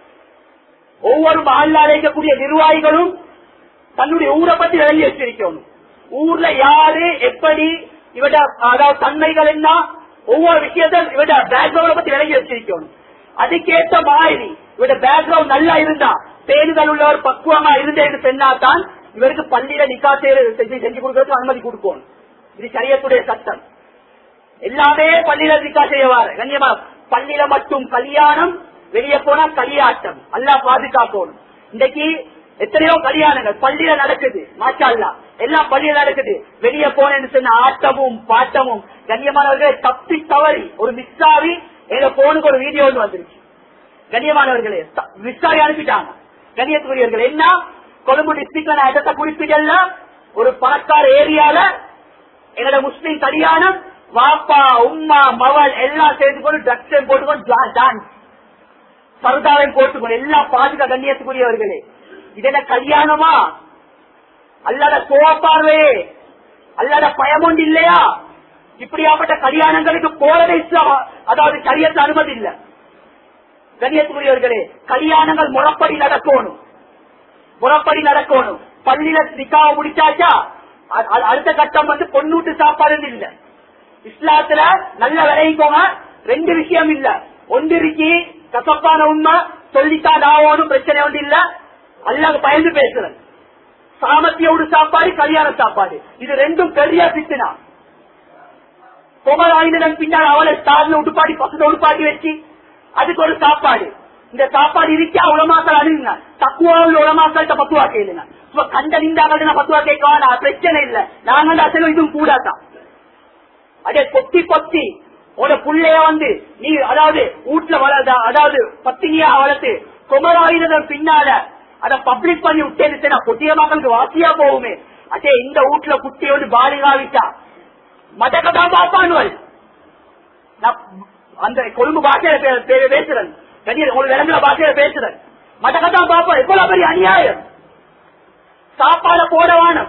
ஒவ்வொரு மஹல்லால இருக்கக்கூடிய நிர்வாகிகளும் தன்னுடைய ஊரை பத்தி விளங்கி வச்சிருக்கணும் ஊர்ல யாரு எப்படி இவட அதாவது தன்மைகள் என்ன ஒவ்வொரு விஷயத்த இவட பேக்ரவுண்ட பத்தி விளங்கி வச்சிருக்கணும் அதுக்கேற்ற மாதிரி இவட பேக்ரவுண்ட் நல்லா இருந்தா பேருதல் உள்ளவர் பக்குவமா இருந்தேன்னு சொன்னாதான் இவருக்கு பள்ளியில நிக்கா செய்ய- செஞ்சு செஞ்சு கொடுக்கறதுக்கு அனுமதி கொடுக்கணும் இது சரியத்துடைய சட்டம் எல்லாமே பள்ளியில நிக்கா செய்வார் கண்ணியமா பள்ளியில மட்டும் கல்யாணம் வெளியே போனா கலியாட்டம் எல்லாம் பாதுகாக்கணும் இன்னைக்கு எத்தனையோ கல்யாணங்கள் பள்ளியில நடக்குது மாஷா அல்லா எல்லாம் பள்ளியில நடக்குது வெளியே போனேன்னு சொன்ன ஆட்டமும் பாட்டமும் கண்ணியமானவர்கள் தப்பி தவறி ஒரு மிஸ் ஆகி எங்க போனுக்கு ஒரு வீடியோ ஒன்று வந்துருச்சு கண்ணியமானவர்களே த- மிஸ் ஆகி அனுப்பிட்டாங்க கண்ணியத்துக்குரியவர்கள் என்ன கொழும்பு டிஸ்ட்ரிக்ட்ல நான் இடத்தை குறிப்பிடல ஒரு பணக்கார ஏரியால எங்களோட முஸ்லீம் கல்யாணம் வாப்பா உம்மா மவள் எல்லாம் சேர்த்து கொண்டு ட்ரக்ஸ் போட்டுக்கொண்டு டான்ஸ் சரதாவை போட்டுக்கொண்டு எல்லாம் பாதுகா கண்ணியத்துக்குரியவர்களே இது என்ன கல்யாணமா அல்லாத கோவப்பார்வையே அல்லாத பயமொண்டு இல்லையா இப்படியாப்பட்ட கல்யாணங்களுக்கு போறதே இஸ்லாம் அதாவது சரியத்து அனுமதி இல்ல கண்ணியத்துக்குரியவர்களே கல்யாணங்கள் முறப்படி நடக்கணும் முறப்படி நடக்கணும் பள்ளியில நிக்காவ முடிச்சாச்சா அ- அ- அடுத்த கட்டம் வந்து பொண்ணூட்டு சாப்பாடு இல்ல இஸ்லாத்துல நல்ல விளைவிக்கோங்க ரெண்டு விஷயம் இல்ல ஒன்று இருக்கி கசப்பான உண்மை சொல்லித்தான் ஆகணும் பிரச்சனை ஒன்று இல்ல அல்லாத பயந்து பேசுறேன் சாமத்தியோடு சாப்பாடு கல்யாண சாப்பாடு இது ரெண்டும் பெரிய பித்துனா குமராயினிடம் பின்னால் அவளை ஸ்டார்ல உடுப்பாடி பக்கத்துல உடுப்பாட்டி வச்சு அதுக்கு ஒரு சாப்பாடு இந்த சாப்பாடு இருக்கா உலமாக்கள் அணுகுங்க தக்குவா உள்ள உலமாக்கள்கிட்ட பத்துவா கேளுங்க சும்மா கண்ட நின்றாங்கள்ட்ட நான் பத்துவா கேட்க வேணாம் பிரச்சனை இல்ல நாங்க அசலும் இதுவும் கூடாதான் அதே கொத்தி கொத்தி உட புள்ளைய வந்து நீ அதாவது வீட்டுல வளர்ந்த அதாவது பத்தினியா வளர்த்து குமராயிரம் பின்னால அத பப்ளிக் பண்ணி விட்டேன்னு கொட்டிய மக்களுக்கு வாசியா போகுமே அதே இந்த வீட்டுல குட்டியை வந்து பாலிகாவிட்டா மதக்கதா பாப்பானுவல் நான் அந்த கொழும்பு பாஷையில பே- பே- பேசுறேன் கண்ணியர் உங்களுக்கு விளங்குற பாஷையில பேசுறேன் மதக்கதா பாப்பா எவ்வளவு பெரிய அநியாயம் சாப்பாட போட வானம்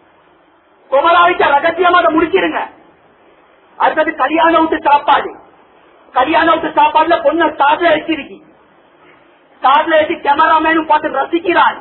குமராவிட்ட ரகசியமா அதை முடிச்சிருங்க அடுத்தது கல்யாண விட்டு சாப்பாடு கல்யாண விட்டு சாப்பாடுல பொண்ணு சாதுல வச்சிருக்கி சாதுல வச்சு கேமராமேனும் பார்த்து ரசிக்கிறான்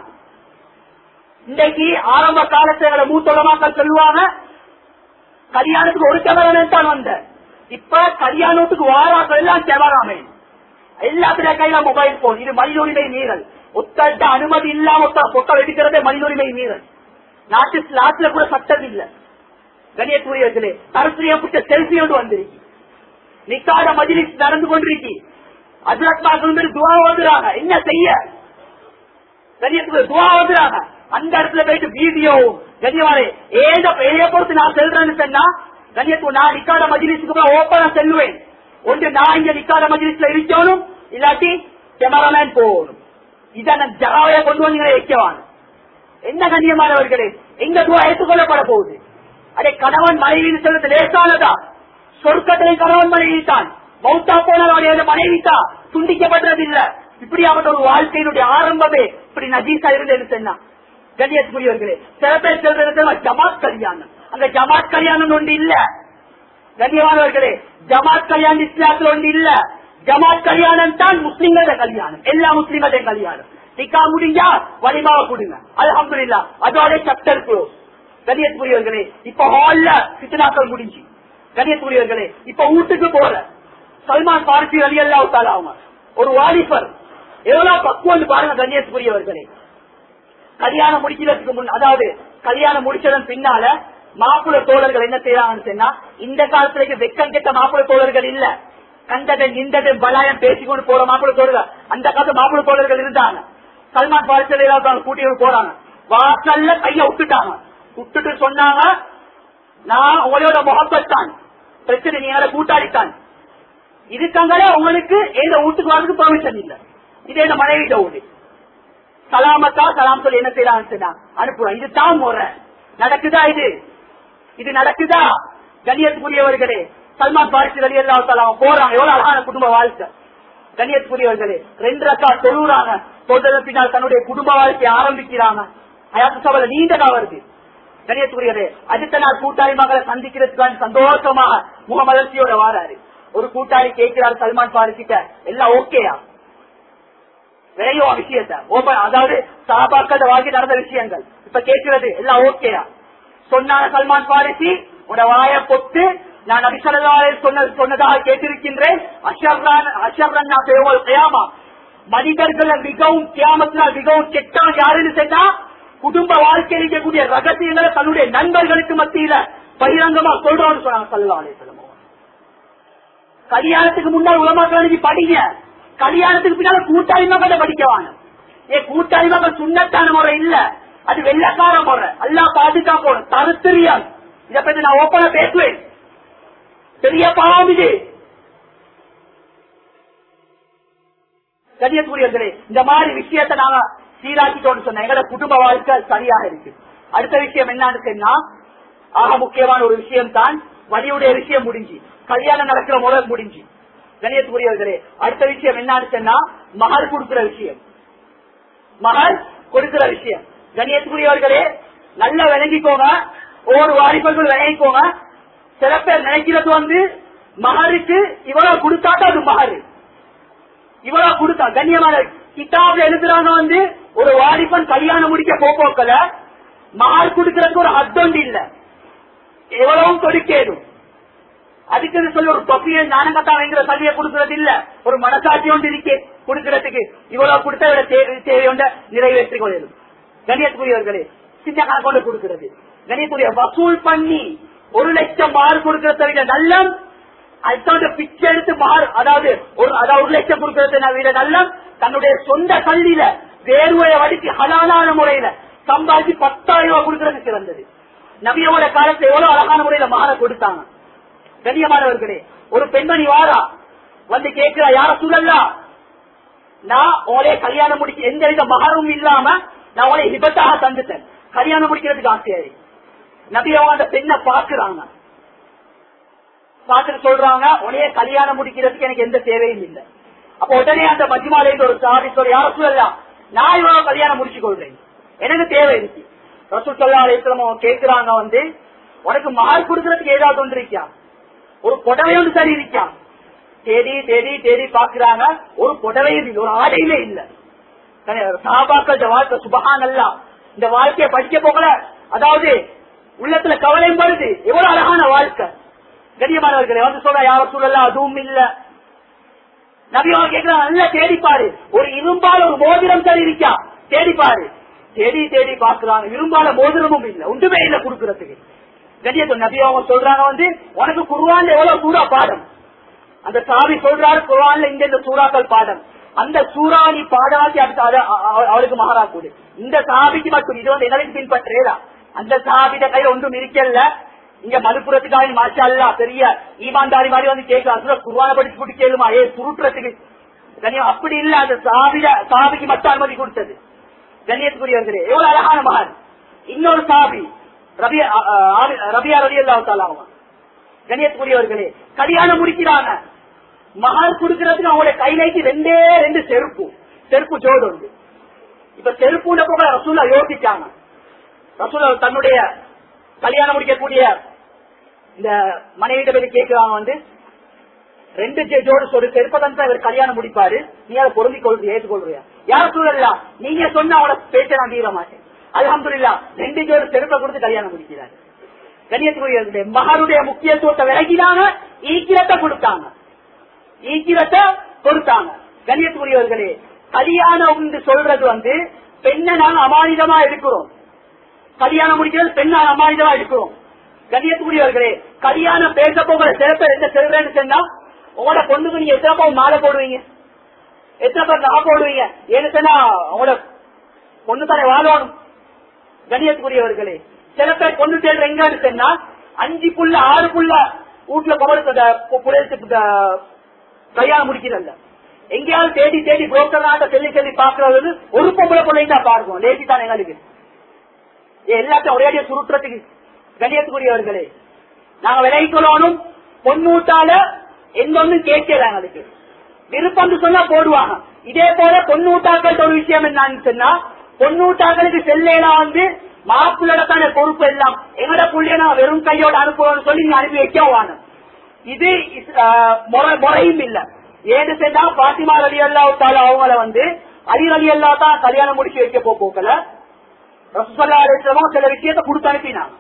இன்றைக்கு ஆரம்ப காலத்துல மூத்தொலமாக்கள் சொல்லுவாங்க கல்யாணத்துக்கு ஒரு கேமராமேன் தான் வந்த இப்ப கல்யாணத்துக்கு வாராக்கள் எல்லாம் கேமராமேன் எல்லாத்துல கையில மொபைல் போன் இது மனித உரிமை மீறல் ஒத்தட்ட அனுமதி இல்லாம ஒத்த பொக்க வெடிக்கிறதே மனித உரிமை மீறல் நாட்டு நாட்டுல கூட சட்டம் இல்ல கணியத்துரியர்களே கருத்துரிய பிடிச்ச செல்ஃபியோடு வந்திருக்கு நிக்காத மஜிலிஸ் நடந்து கொண்டிருக்கு அஜரத்மாக துவா ஓதுறாங்க என்ன செய்ய கண்ணியத்துக்கு துவா ஓதுறாங்க அந்த இடத்துல போயிட்டு வீடியோ கண்ணியவாரே ஏத ஏய பொறுத்து நான் செல்றேன்னு சொன்னா கண்ணியத்துக்கு நான் நிக்காத மஜிலிஸுக்கு போய் ஓப்பனா செல்லுவேன் ஒன்று நான் இங்க நிக்காத மஜிலிஸ்ல இருக்கணும் இல்லாட்டி கேமராமேன் போகணும் இதை நான் ஜகாவைய கொண்டு வந்து வைக்கவான் என்ன கண்ணியமானவர்களே எங்க துவா ஏற்றுக்கொள்ளப்பட போகுது அதே கணவன் மனைவின்னு சொல்றது லேசானதா சொர்க்கத்திலே கணவன் மனைவி தான் மௌத்தா போனவருடைய மனைவி தான் துண்டிக்கப்பட்டது இல்ல இப்படியாப்பட்ட ஒரு வாழ்க்கையினுடைய ஆரம்பமே இப்படி நஜீசா இருந்தேன்னு சொன்னா கண்ணியத்துக்குரியவர்களே சில பேர் சொல்றது ஜமாத் கல்யாணம் அந்த ஜமாத் கல்யாணம் ஒன்று இல்ல கண்ணியமானவர்களே ஜமாத் கல்யாணம் இஸ்லாத்துல ஒன்று இல்ல ஜமாத் கல்யாணம் தான் முஸ்லிம்களோட கல்யாணம் எல்லா முஸ்லிமதையும் கல்யாணம் நிக்கா முடிஞ்சா வலிமாவை கொடுங்க அலமதுல்லா அதோட சப்டர் க்ளோஸ் கண்ணியத்துக்குரியவர்களே இப்ப ஹால்ல சித்தனாக்கள் முடிஞ்சு கண்ணியத்துக்குரியவர்களே இப்ப வீட்டுக்கு போற சல்மான் பார்த்தி அலி அல்லா அவங்க ஒரு வாலிபர் எவ்வளவு பக்குவம் பாருங்க கண்ணியத்துக்குரியவர்களே கல்யாணம் முடிக்கிறதுக்கு முன் அதாவது கல்யாணம் முடிச்சதன் பின்னால மாப்பிள தோழர்கள் என்ன செய்யறாங்கன்னு சொன்னா இந்த காலத்துல வெக்கம் கெட்ட மாப்பிள தோழர்கள் இல்ல கண்டதன் இந்ததன் பலாயம் பேசிக்கொண்டு போற மாப்பிள தோழர்கள் அந்த காலத்து மாப்பிள தோழர்கள் இருந்தாங்க சல்மான் பாரிசல் ஏதாவது கூட்டிட்டு போறாங்க வாசல்ல கைய விட்டுட்டாங்க விட்டுட்டு சொன்னாங்க நான் உங்களோட முகப்பத் தான் பிரச்சனை நீங்க கூட்டாளித்தான் இதுக்காங்களே உங்களுக்கு எங்க வீட்டுக்கு வரதுக்கு பெர்மிஷன் இல்ல இது என்ன மனைவிட்ட வீடு சலாமத்தா சலாம் சொல்லி என்ன செய்யலாம் அனுப்புறோம் இது தான் முறை நடக்குதா இது இது நடக்குதா கண்ணியத்துக்குரியவர்களே சல்மான் பாரிசு அலி அல்லா போறாங்க எவ்வளவு அழகான குடும்ப வாழ்க்கை கண்ணியத்துக்குரியவர்களே ரெண்டு ரக்கா தொழுறாங்க தொழுதல் பின்னால் தன்னுடைய குடும்ப வாழ்க்கையை ஆரம்பிக்கிறாங்க அயாத்து சபல நீண்டதா வருது கண்ணியத்துக்குரியவரே அடுத்த நாள் கூட்டாளி மகளை சந்திக்கிறதுக்கு சந்தோஷமாக முகமலர்ச்சியோட வாராரு ஒரு கூட்டாளி கேட்கிறார் சல்மான் பாரிசிட்ட எல்லாம் ஓகேயா விரையோ விஷயத்த ஓபன் அதாவது சாபாக்கள் வாழ்க்கை நடந்த விஷயங்கள் இப்ப கேட்கிறது எல்லாம் ஓகேயா சொன்னாங்க சல்மான் பாரிசி உட வாய பொத்து நான் அபிசரதாய சொன்ன சொன்னதாக கேட்டிருக்கின்றேன் அஷர்ரான் அஷர்ரன் கயாமா மனிதர்கள் மிகவும் கியாமத்தினால் மிகவும் கெட்டவன் யாருன்னு சொன்னா குடும்ப வாழ்க்கையில் இருக்கக்கூடிய ரகசியங்களை தன்னுடைய நண்பர்களுக்கு மத்தியில பகிரங்கமா சொல்றோம்னு சொன்னாங்க சல்லாலே கல்யாணத்துக்கு முன்னால் உலமாக்கள் படிங்க கல்யாணத்துக்கு பின்னால கூட்டாளி மக்களை படிக்கவாங்க ஏ கூட்டாளி மக்கள் சுண்ணத்தான முறை இல்ல அது வெள்ளக்கார முறை அல்லா பாதுகாப்போம் தருத்திரியால் இதை பத்தி நான் ஓப்பனா பேசுவேன் பெரிய பாவம் இது கண்ணியத்துக்குரியவர்களே இந்த மாதிரி விஷயத்தை நாங்க சீராக்கிட்டோம்னு சொன்ன எங்களோட குடும்ப வாழ்க்கை சரியாக இருக்கு அடுத்த விஷயம் என்னன்னு சொன்னா ஆக முக்கியமான ஒரு விஷயம் தான் வழியுடைய விஷயம் முடிஞ்சு கல்யாணம் நடக்கிற முறை முடிஞ்சு கணியத்துக்குரியவர்களே அடுத்த விஷயம் என்னன்னு சொன்னா மகள் கொடுக்கிற விஷயம் மகள் கொடுக்கிற விஷயம் கணியத்துக்குரியவர்களே நல்லா விளங்கிக்கோங்க ஒவ்வொரு வாலிபர்கள் விளங்கிக்கோங்க சில பேர் நினைக்கிறது வந்து மகருக்கு இவ்வளவு கொடுத்தாட்டா அது மகரு இவ்வளவு கொடுத்தா கண்ணியமான கிதாப்ல எழுதுறாங்க வந்து ஒரு வாலிபன் கல்யாணம் முடிக்க போக்கல மகள் கொடுக்கறதுக்கு ஒரு அத்தொண்டு இல்ல எவ்வளவும் கொடுக்கேடும் அதுக்கு சொல்லி ஒரு தொப்பியை ஞானகத்தா வைங்கிற சல்வியை கொடுக்கறது இல்ல ஒரு மனசாட்சி ஒன்று இருக்கே கொடுக்கறதுக்கு இவ்வளவு கொடுத்த தேவையொண்ட நிறைவேற்றிக் கொள்ளும் கணியத்துக்குரியவர்களே சின்ன கணக்கொண்டு கொடுக்கிறது கணியத்துக்குரிய வசூல் பண்ணி ஒரு லட்சம் மாறு கொடுக்கறத விட நல்லம் அடுத்த பிச்சை எடுத்து மாறு அதாவது ஒரு அதாவது ஒரு லட்சம் கொடுக்கறத விட நல்லம் தன்னுடைய சொந்த கல்வியில வேர்வையை வடித்து ஹலாலான முறையில சம்பாதிச்சு பத்தாயிரம் ரூபாய் கொடுக்கறது சிறந்தது நபியோட காலத்துல எவ்வளவு அழகான முறையில மாற கொடுத்தாங்க கண்ணியமானவர்களே ஒரு பெண்மணி வாரா வந்து கேட்கிறா யார சூழல்லா நான் உங்களே கல்யாணம் முடிக்க எந்த வித மகரும் இல்லாம நான் உங்களை விபத்தாக தந்துட்டேன் கல்யாணம் முடிக்கிறதுக்கு ஆசையாயி நபி அவங்க அந்த பெண்ணை பாக்குறாங்க பார்த்துட்டு சொல்றாங்க உனைய கல்யாணம் முடிக்கிறதுக்கு எனக்கு எந்த தேவையும் இல்லை அப்ப உடனே அந்த மஜ்மால இருந்து ஒரு சாதி சொல்ற யார சூழல்லா நான் இவ்வளவு கல்யாணம் முடிச்சு கொள்றேன் எனக்கு தேவை இருக்கு ரசூல் சல்லா அலிஸ்லாம் கேட்கிறாங்க வந்து உனக்கு மகார் கொடுக்கறதுக்கு ஏதாவது ஒன்று இருக்கியா ஒரு புடவை ஒன்று சரி இருக்கியா தேடி தேடி தேடி பாக்குறாங்க ஒரு புடவையும் இல்லை ஒரு ஆடையிலே இல்ல சாபாக்கள் வாழ்க்கை சுபகான் அல்ல இந்த வாழ்க்கையை படிக்க போகல அதாவது உள்ளத்துல கவலையும் வருது எவ்வளவு அழகான வாழ்க்கை கண்ணியமானவர்களே வந்து சொல்ல யாரும் சொல்லல அதுவும் இல்ல நபியாக கேட்கிறான் நல்லா தேடிப்பாரு ஒரு இரும்பால ஒரு மோதிரம் சரி இருக்கா தேடிப்பாரு தேடி தேடி பாக்குறாங்க இரும்பால மோதிரமும் இல்ல ஒன்றுமே இல்ல குடுக்கறதுக்கு கண்ணியத்தை நபியாக சொல்றாங்க வந்து உனக்கு குருவான்ல எவ்வளவு சூறா பாடம் அந்த சாவி சொல்றாரு குருவான்ல இங்க இந்த சூறாக்கள் பாடம் அந்த சூறாணி பாடாக்கி அடுத்து அத- அ- அ- அவளுக்கு மகாரா கூடு இந்த சாபிக்கு மட்டும் இது வந்து எங்களுக்கு பின்பற்றேதா அந்த சாபிட கையில ஒன்றும் இருக்கல இங்க மலுப்புறத்துக்காக மாச்சா அல்ல பெரிய ஈமான்தாரி மாதிரி வந்து கேட்க குருவான படிச்சு கூட்டி கேளுமா ஏ சுருட்டுறதுக்கு கண்ணியம் அப்படி இல்ல அந்த சாபிட சாபிக்கு மட்டும் அனுமதி கொடுத்தது கண்ணியத்துக்குரியவர்களே எவ்வளவு அழகான மகன் இன்னொரு சாபி ரபியா அ- அ- ரபியா ரவி அல்லாத்தாலாமா கண்ணியத்துக்குரியவர்களே கல்யாணம் முடிக்கிறாங்க மகால் கொடுக்கறதுக்கு அவங்களுடைய கையிலைக்கு ரெண்டே ரெண்டு செருப்பு செருப்பு ஜோடு உண்டு இப்ப செருப்புன போக ரசூலா யோசிச்சாங்க ரசூலா தன்னுடைய கல்யாணம் முடிக்கக்கூடிய இந்த மனைவிட்ட போய் கேட்கிறாங்க வந்து ரெண்டு ஜே- ஜோடு ஒரு செருப்பதான் தான் இவர் கல்யாணம் முடிப்பாரு நீ அதை பொருந்தி கொள்றியா ஏற்றுக்கொள்றியா யார சூழல்லா நீங்க சொன்ன அவட பேச்ச நான் தீர மாட்டேன் அல்ஹம்துலில்லாஹ் ரெண்டு ஜோடு செருப்பை கொடுத்து கல்யாணம் முடிக்கிறார் கண்ணியத்துக்குரிய மகாருடைய முக்கியத்துவத்தை விலகினாங்க ஈக்கிரத்தை கொடுத்தாங்க ஈக்கிரத்தை கொடுத்தாங்க கண்ணியத்துக்குரியவர்களே கல்யாணம் என்று சொல்றது வந்து பெண்ணை நாங்க அமானிதமா எடுக்கிறோம் கல்யாணம் முடிக்கிறது பெண்ணா அமானிதமா எடுக்கிறோம் கண்ணியத்துக்குரியவர்களே கல்யாணம் பேச போகிற சிறப்பை எந்த சிறப்பேன்னு சொன்னா உங்களோட பொண்ணுக்கு நீங்க எத்தனை பவுன் மாலை போடுவீங்க எத்தனை பேர் நான் போடுவீங்க ஏன்னு சொன்னா உங்களோட பொண்ணு தானே வாழணும் கண்ணியத்துக்குரியவர்களே சில பேர் கொண்டு சேர்ற எங்கன்னு சொன்னா அஞ்சு புள்ள ஆறு புள்ள வீட்டுல குமரத்து கல்யாணம் முடிக்கிறல்ல எங்கேயாவது தேடி தேடி புரோக்கர்னாட்ட சொல்லி சொல்லி பாக்குறது ஒரு பொம்பளை பிள்ளைங்க தான் பார்க்கும் லேசி தான் எங்களுக்கு எல்லாத்தையும் ஒரேடியா சுருட்டுறதுக்கு கண்ணியத்துக்குரியவர்களே நாங்க விலைக்கொள்ளணும் பொண்ணூட்டால எந்த ஒண்ணும் கேட்கிறாங்க அதுக்கு விருப்பம் சொன்னா போடுவாங்க இதே போல பொண்ணூட்டாக்கள் ஒரு விஷயம் என்னன்னு சொன்னா பொண்ணூட்டாக்களுக்கு செல்லையெல்லாம் வந்து மாப்பிள்ளோட பொறுப்பு எல்லாம் எங்கட புள்ளிய நான் வெறும் கையோட அனுப்புவோம்னு சொல்லி நீங்க அனுப்பி வைக்கவான இது இஸ்- ஆஹ் முறை- முறையும் இல்ல ஏன்னு சொன்னா பாத்திமா அலி அல்லா அவங்கள வந்து அலி அலி அல்லா தான் கல்யாணம் முடிச்சு வைக்க போ போக்கல ரசூசல்லா அலிஸ்லமும் சில விஷயத்தை கொடுத்து அனுப்பினாங்க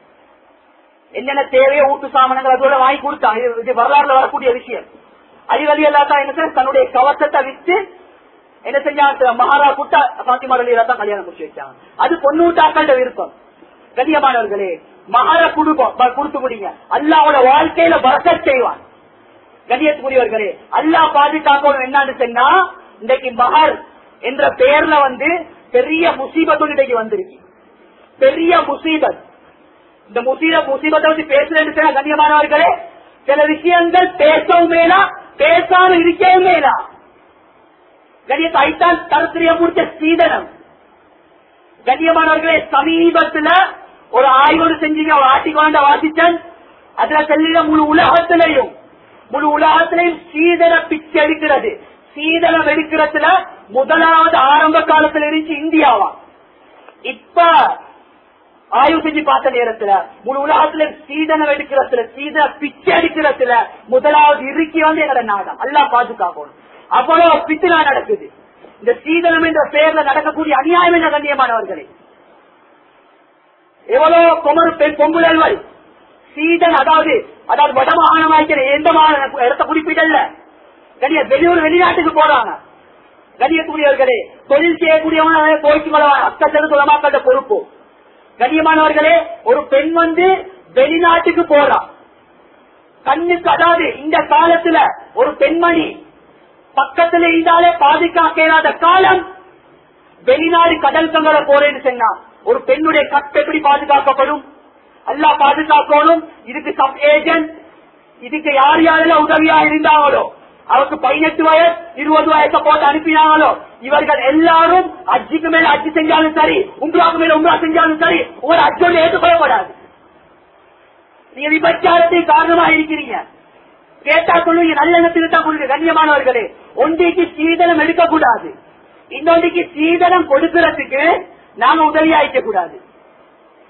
என்னென்ன தேவையோ ஊட்டு சாமானங்கள் அதோட வாங்கி கொடுத்தாங்க இது- இது வரலாறுல வரக்கூடிய விஷயம் அலி அலி அல்லா தான் என்ன செய்ய, தன்னுடைய கவசத்தை வித்து என்ன செஞ்சாங்க மகாரா கூட்டா பாத்திமா அலி அல்லா தான் கல்யாணம் முடிச்சு வச்சாங்க அது பொண்ணூட்டாக்கள விருப்பம் கண்ணியமானவர்களே மகார குடும்பம் கொடுத்து முடிங்க அல்லாவோட வாழ்க்கையில வரக்கச் செய்வான் கண்ணியத்துக்குரியவர்களே அல்லாஹ் பாதுகாக்கணும் என்னன்னு சொன்னா இன்றைக்கு மகர் என்ற பெயர்ல வந்து பெரிய முசீபத்து இன்றைக்கு வந்திருக்கு பெரிய முசீபத் இந்த முசீப முசீபத்தை வந்து பேசுறேன்னு சொன்னா கண்ணியமானவர்களே சில விஷயங்கள் பேசவும் மேலா பேசாம இருக்கவும் மேலா கண்ணியத்தை ஐத்தான் தரத்திரிய முடிச்ச சீதனம் கண்ணியமானவர்களே சமீபத்துல ஒரு ஆய்வோடு செஞ்சீங்க ஒரு ஆட்டிக்கொண்ட வாசிச்சன் அதுல செல்லிட முழு உலகத்திலையும் முழு உலகத்திலையும் சீதன பிச்சை எடுக்கிறது சீதனம் எடுக்கிறதுல முதலாவது ஆரம்ப காலத்துல இருந்துச்சு இந்தியாவா இப்ப ஆய்வு செஞ்சு பார்த்த நேரத்துல முழு உலகத்துல சீதனம் எடுக்கிறதுல சீதன பிச்சை எடுக்கிறதுல முதலாவது இருக்கி வந்து எங்கட நாடம் எல்லாம் பாதுகாக்கணும் அவ்வளவு பிச்சை நடக்குது இந்த சீதனம் என்ற பெயர்ல நடக்கக்கூடிய அநியாயம் என்ற கண்ணியமானவர்களே எவ்வளவு குமர் பெண் பொங்குழல்கள் சீதன் அதாவது அதாவது வடமாகாணமாக்கிற எந்த மாகாண இடத்த குறிப்பிடல கணிய வெளியூர் வெளிநாட்டுக்கு போறாங்க கணியக்கூடியவர்களே தொழில் செய்யக்கூடியவங்க போய்க்கு கொள்ளவாங்க அக்கத்தது குலமாக்கள்ட பொறுப்பு கண்ணியமானவர்களே ஒரு பெண் வந்து வெளிநாட்டுக்கு போறா கண்ணுக்கு அதாவது இந்த காலத்துல ஒரு பெண்மணி பக்கத்துல இருந்தாலே பாதுகாக்காத காலம் வெளிநாடு கடல் கங்கல போறேன்னு சொன்னா ஒரு பெண்ணுடைய கட்டு எப்படி பாதுகாக்கப்படும் அல்லா பாதுகாக்கணும் இதுக்கு சப் ஏஜென்ட் இதுக்கு யார் யாரெல்லாம் உதவியா இருந்தாங்களோ அவருக்கு பதினெட்டு வயசு இருபது வயசை போட்டு அனுப்பினாங்களோ இவர்கள் எல்லாரும் அஜிக்கு மேல அஜி செஞ்சாலும் சரி உங்களாக்கு மேல உங்களா செஞ்சாலும் சரி உங்களை அஜோடு ஏற்றுக்கொள்ளப்படாது நீங்க விபச்சாரத்துக்கு காரணமா இருக்கிறீங்க கேட்டா சொல்லுங்க நல்லெண்ணத்துக்கு தான் கொடுங்க கண்ணியமானவர்களே ஒன்றைக்கு சீதனம் எடுக்கக்கூடாது இன்னொன்றைக்கு சீதனம் கொடுக்கறதுக்கு நாம உதவியா இருக்க கூடாது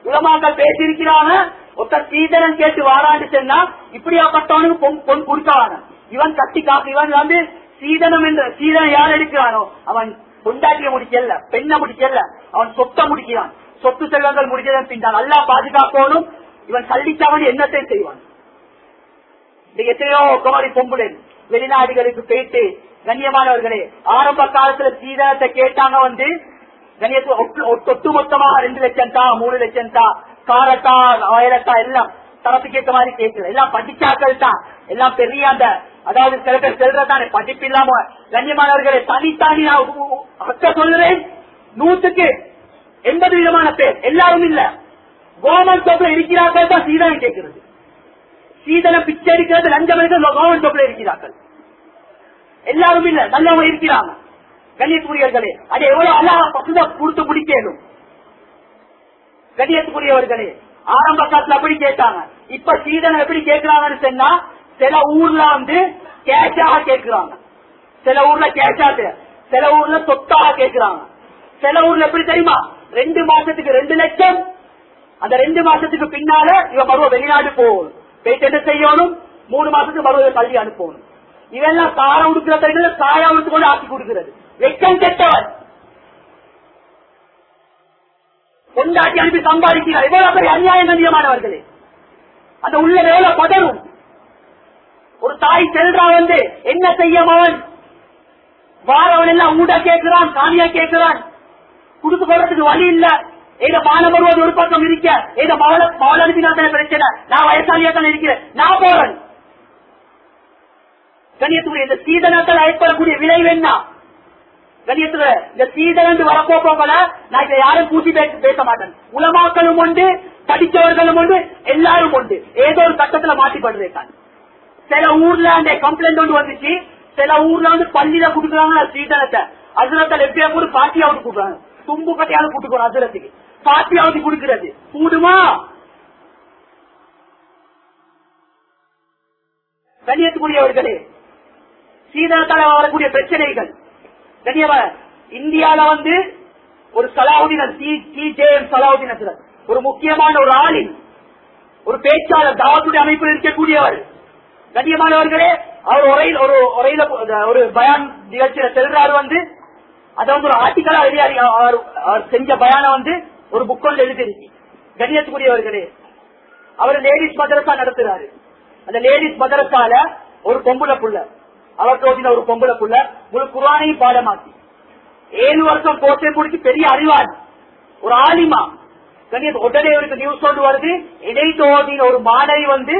உலமாக்கள் பேசியிருக்கிறாங்க ஒருத்தர் சீதனம் கேட்டு வாரான்னு சொன்னா இப்படியாப்பட்டவனுக்கு பொன் பொன் கொடுக்கான இவன் கட்டி காக்கு இவன் வந்து சீதனம் என்ற சீதனம் யார் எடுக்கிறானோ அவன் பொண்டாட்டிய முடிக்கல பெண்ணை முடிக்கல அவன் சொத்தை முடிக்கிறான் சொத்து செல்வங்கள் முடிக்கிறதன் பின் நல்லா பாதுகாக்கணும் இவன் சல்லிச்சவன் என்னத்தை செய்வான் இந்த எத்தனையோ குமாரி பொம்புளை வெளிநாடுகளுக்கு போயிட்டு கண்ணியமானவர்களே ஆரம்ப காலத்துல சீதனத்தை கேட்டாங்க வந்து கண்ணியத்து ஒட்டு- ஒட்டு- ஒட்டுமொத்தமாக ரெண்டு லட்சம் தா மூணு லட்சம் தா காரத்தா ஆயிரத்தா எல்லாம் தரத்துக்கு ஏற்ற மாதிரி கேட்குது எல்லாம் படிச்சாக்கள் தான் எல்லாம் பெரிய அந்த அதாவது சில பேர் செல்றதானே படிப்பு இல்லாம கண்ணியமானவர்களே தனித்தானி நான் உ- உ- அக்க சொல்லுறேன் நூத்துக்கு எண்பது விதமான பேர் எல்லாரும் இல்ல கவர்மெண்ட் ஜாப்ல இருக்கிறார்கள் தான் சீதனம் கேட்கிறது சீதன பிச்சை இருக்கிறது லஞ்சம் இருக்கிறது கவர்மெண்ட் ஜாப்ல இருக்கிறார்கள் எல்லாரும் இல்ல நல்லவங்க இருக்கிறாங்க கண்ணியத்துக்குரியவர்களே அது எவ்வளவு அழகா பசுத கொடுத்து பிடிக்கணும் கண்ணியத்துக்குரியவர்களே ஆரம்ப காலத்துல அப்படி கேட்டாங்க இப்ப சீதனம் எப்படி கேட்கிறாங்கன்னு சொன்னா சில ஊர்ல வந்து கேஷாக கேட்கிறாங்க சில ஊர்ல கேஷாட்டு சில ஊர்ல சொத்தாக கேட்கிறாங்க சில ஊர்ல எப்படி தெரியுமா ரெண்டு மாசத்துக்கு ரெண்டு லட்சம் அந்த ரெண்டு மாசத்துக்கு பின்னால இவன் பருவ வெளிநாடு போகணும் போயிட்டு என்ன செய்யணும் மூணு மாசத்துக்கு பருவ கல்வி அனுப்பணும் இவெல்லாம் காரம் உடுக்கிறவர்கள் காயா உடுத்து கொண்டு ஆக்கி கொடுக்கிறது வெக்கம் கெட்டவன் கொண்டாட்டி அனுப்பி சம்பாதிக்கிறார் எவ்வளவு பெரிய அநியாயம் கண்ணியமானவர்களே அந்த உள்ள எவ்வளவு பதறும் ஒரு தாய் செல்றா வந்து என்ன செய்யும் அவன் வாரவன் எல்லாம் ஊட கேட்கிறான் சாமியா கேட்கிறான் குடுத்து போறதுக்கு வழி இல்ல ஏதோ மானம் வருவது ஒரு பக்கம் இருக்க ஏதோ மவள மவள அனுப்பினா தானே பிரச்சனை நான் வயசாலியா தானே இருக்கிறேன் நான் போறேன் கண்ணியத்துக்குரிய இந்த சீதனத்தில் ஏற்படக்கூடிய விளைவு என்ன கண்ணியத்துல இந்த சீதனம் வரப்போ போகல நான் இதை யாரும் கூட்டி பேச- பேச மாட்டேன் உலமாக்களும் உண்டு படித்தவர்களும் உண்டு எல்லாரும் உண்டு ஏதோ ஒரு கட்டத்துல மாட்டிப்படுறேன் சில ஊர்ல அந்த கம்ப்ளைண்ட் ஒன்று வந்துச்சு சில ஊர்ல வந்து பள்ளியில குடுக்குறாங்க சீதனத்தை அசுரத்தில் எப்படியா கூட பாட்டியாவது கொடுக்குறாங்க தும்பு கட்டையாவது கொடுக்கணும் அசுரத்துக்கு பாட்டியாவது கொடுக்கிறது கூடுமா கண்ணியத்துக்குரியவர்களே சீதனத்தால வரக்கூடிய பிரச்சனைகள் கண்ணியவ இந்தியால வந்து ஒரு சலாவுதீன் சலாவுதீன் அசுரத் ஒரு முக்கியமான ஒரு ஆளின் ஒரு பேச்சாளர் தாவத்துடைய அமைப்பில் இருக்கக்கூடியவர் கண்ணியமானவர்களே அவர் உரையில் ஒரு உரையில ஒரு பயான் நிகழ்ச்சியில செல்றாரு வந்து அதை வந்து ஒரு ஆர்டிக்கலா எழுதி அவர் அவர் செஞ்ச பயான வந்து ஒரு புக்கொண்டு எழுதிருக்கு கண்ணியத்துக்குரியவர்களே அவர் லேடிஸ் மதரசா நடத்துறாரு அந்த லேடிஸ் மதரசால ஒரு பொம்புல புள்ள அவர் ஓதின ஒரு பொம்புல புள்ள ஒரு குரானையும் பாடமாக்கி ஏழு வருஷம் கோட்டை முடிச்சு பெரிய அறிவாளி ஒரு ஆலிமா கண்ணியத்து உடனே இவருக்கு நியூஸ் கொண்டு வருது இடைத்து ஓதின ஒரு மாணவி வந்து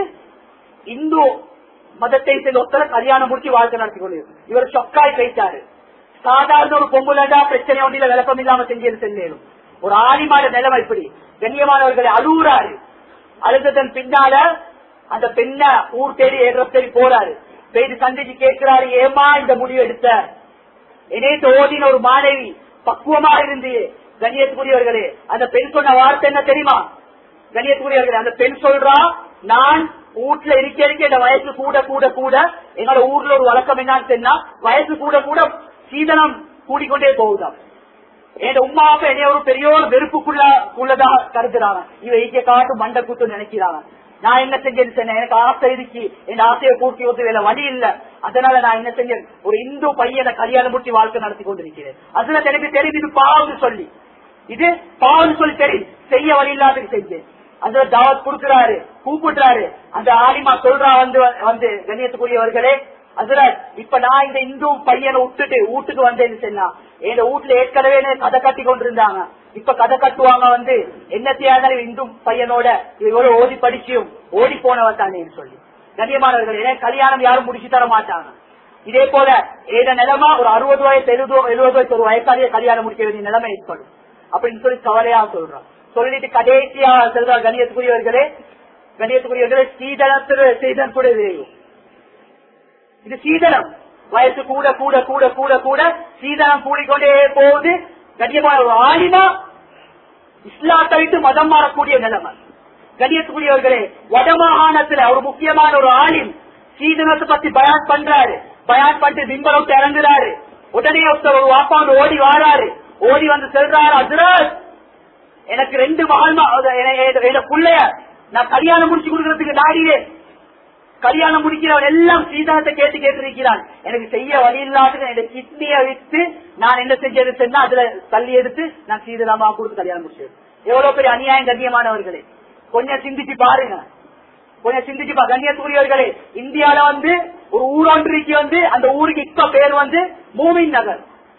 இந்து மதத்தை சேர்ந்த ஒருத்தர கல்யாணம் முடிச்சு வாழ்க்கை நடத்தி கொண்டு இவர் சொக்காய் பேசாரு சாதாரண ஒரு பொம்புலடா பிரச்சனை ஒன்றில விளக்கம் இல்லாம செஞ்சு செல்லும் ஒரு ஆலிமாட நிலைமை இப்படி கண்ணியமானவர்களை அழுகுறாரு அழுததன் பின்னால அந்த பெண்ண ஊர் தேடி ஏற்ற தேடி போறாரு போயிட்டு சந்திச்சு கேட்கிறாரு ஏமா இந்த முடிவு எடுத்த இணையத்து ஓதின ஒரு மாணவி பக்குவமா இருந்து கண்ணியத்துக்குரியவர்களே அந்த பெண் சொன்ன வார்த்தை என்ன தெரியுமா கண்ணியத்துக்குரியவர்களே அந்த பெண் சொல்றா நான் வீட்டுல இருக்க இருக்க இந்த வயசு கூட கூட கூட எங்களோட ஊர்ல ஒரு வழக்கம் என்னன்னு சொன்னா வயசு கூட கூட சீதனம் கூடிக்கொண்டே போகுதாம் என் உமாவுக்கு என்னைய ஒரு பெரிய ஒரு வெறுப்புக்குள்ள உள்ளதா கருதுறாங்க இவ ஈக்கிய காட்டு மண்டை குத்து நினைக்கிறாங்க நான் என்ன செஞ்சேன்னு சொன்னேன் எனக்கு ஆசை இருக்கு என் ஆசையை பூர்த்தி வந்து வேலை வழி இல்ல அதனால நான் என்ன செஞ்சேன் ஒரு இந்து பையனை கல்யாணம் முடிச்சு வாழ்க்கை நடத்தி கொண்டிருக்கிறேன் அதுல எனக்கு தெரியும் இது பாவம்னு சொல்லி இது பாவம்னு சொல்லி தெரியும் செய்ய வழி இல்லாத செஞ்சேன் அதுல தாவத் கொடுக்கிறாரு கூப்பிடுறாரு அந்த ஆலிமா சொல்றா வந்து வந்து கண்ணியத்துக்குரியவர்களே அதுல இப்ப நான் இந்த இந்து பையனை விட்டுட்டு வீட்டுக்கு வந்தேன்னு சொன்னா எங்க வீட்டுல ஏற்கனவே கதை கட்டி கொண்டிருந்தாங்க இப்ப கதை கட்டுவாங்க வந்து என்ன செய்யாத இந்து பையனோட இவ்வளவு ஓடி படிச்சியும் ஓடி போனவன் தானேன்னு சொல்லி கண்ணியமானவர்கள் ஏன்னா கல்யாணம் யாரும் முடிச்சு தர மாட்டாங்க இதே போல ஏத நிலைமா ஒரு அறுபது வயசு எழுபது எழுபது வயசு ஒரு வயசாலிய கல்யாணம் முடிக்க வேண்டிய நிலைமை ஏற்படும் அப்படின்னு சொல்லி கவலையா சொல்றான் சொல்லிட்டு கடைசியா செல்ற கணியத்துக்குரியவர்களே கணியத்துக்குரியவர்களே சீதனத்தில் சீதன் கூட விரையும் இது சீதனம் வயசு கூட கூட கூட கூட கூட சீதனம் கூடிக்கொண்டே போகுது கண்ணியமான ஒரு ஆலிமா இஸ்லாத்தை விட்டு மதம் மாறக்கூடிய நிலைமை கண்ணியத்துக்குரியவர்களே வடமாகாணத்துல ஒரு முக்கியமான ஒரு ஆலிம் சீதனத்தை பத்தி பயான் பண்றாரு பயான் பண்ணிட்டு பிம்பல விட்டு இறங்குறாரு உடனே ஒருத்தர் ஒரு வாப்பா வந்து ஓடி வாராரு ஓடி வந்து செல்றாரு அசுரத் எனக்கு ரெண்டு மகள் புள்ளைய நான் கல்யாணம் முடிச்சு கொடுக்கறதுக்கு நாடியே கல்யாணம் முடிக்கிறவன் எல்லாம் சீதனத்தை கேட்டு கேட்டிருக்கிறான் எனக்கு செய்ய வழி இல்லாத என்னுடைய கிட்னியை வித்து நான் என்ன செஞ்சது சொன்னா அதுல தள்ளி எடுத்து நான் சீதனமா கொடுத்து கல்யாணம் முடிச்சது எவ்வளவு பெரிய அநியாயம் கண்ணியமானவர்களே கொஞ்சம் சிந்திச்சு பாருங்க கொஞ்சம் சிந்திச்சு பா கண்ணியத்துக்குரியவர்களே இந்தியால வந்து ஒரு ஊரொன்றைக்கு வந்து அந்த ஊருக்கு இப்ப பேர் வந்து மூமின் நகர்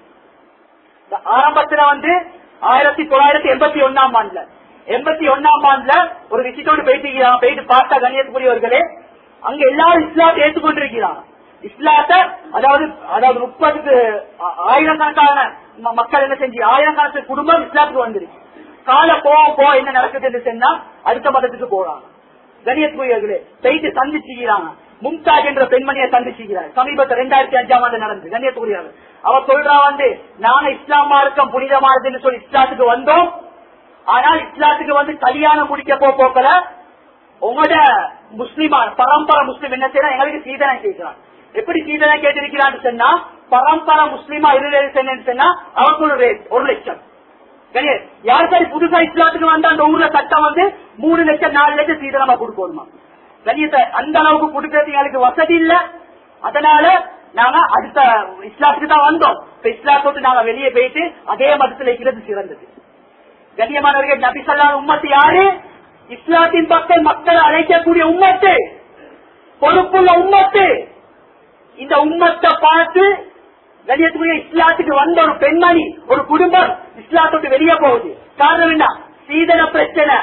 ஆரம்பத்துல வந்து ஆயிரத்தி தொள்ளாயிரத்தி எண்பத்தி ஒன்னாம் ஆண்டுல எண்பத்தி ஒன்னாம் ஆண்டுல ஒரு விசிட்டோடு போயிட்டு போயிட்டு பார்த்தா கண்ணியத்துக்குரியவர்களே அங்க எல்லாரும் இஸ்லாத்தை ஏற்றுக்கொண்டிருக்கிறாங்க இஸ்லாத்தை அதாவது அதாவது முப்பதுக்கு ஆயிரக்கணக்கான மக்கள் என்ன செஞ்சு ஆயிரக்கணக்கான குடும்பம் இஸ்லாத்துக்கு வந்துருக்கு கால போக போக என்ன நடக்குது சொன்னா அடுத்த மதத்துக்கு போறாங்க கணியத்துக்குரியவர்களே போயிட்டு சந்திச்சுக்கிறாங்க மும்தாஜ் என்ற பெண்மணியை சந்திச்சுக்கிறார் சமீபத்தில் ரெண்டாயிரத்தி அஞ்சாம் ஆண்டு நடந்து கண்ணியத்துக்குரியவர் அவர் சொல்றா வந்து நாங்க இஸ்லாம் மார்க்கம் புனிதமானதுன்னு சொல்லி இஸ்லாத்துக்கு வந்தோம் ஆனால் இஸ்லாத்துக்கு வந்து கல்யாணம் முடிக்க போக்கல உங்களோட முஸ்லிமா பரம்பரை முஸ்லிம் என்ன செய்யறா எங்களுக்கு சீதனை கேட்கிறான் எப்படி சீதனை கேட்டிருக்கிறான்னு சொன்னா பரம்பரை முஸ்லிமா இருந்து சொன்னா அவருக்கு ஒரு ரேட் ஒரு லட்சம் யாருக்காரி புதுசா இஸ்லாத்துக்கு வந்த அந்த ஊர்ல சட்டம் வந்து மூணு லட்சம் நாலு லட்சம் சீதனமா கொடுக்கணுமா கண்ணியத்தை அந்த அளவுக்கு கொடுக்கறது எங்களுக்கு வசதி இல்ல அதனால நாங்க அடுத்த இஸ்லாத்துக்கு தான் வந்தோம் இப்ப இஸ்லாத்தோட்டு நாங்க வெளியே போயிட்டு அதே மதத்தில் இருக்கிறது சிறந்தது கண்ணியமானவர்கள் நபி சொல்லா உம்மத்து யாரு இஸ்லாத்தின் பக்கம் மக்களை அழைக்கக்கூடிய உம்மத்து பொறுப்புள்ள உம்மத்து இந்த உம்மத்தை பார்த்து கண்ணியத்துக்குரிய இஸ்லாத்துக்கு வந்த ஒரு பெண்மணி ஒரு குடும்பம் இஸ்லாத்தோட்டு வெளியே போகுது காரணம் என்ன சீதன பிரச்சனை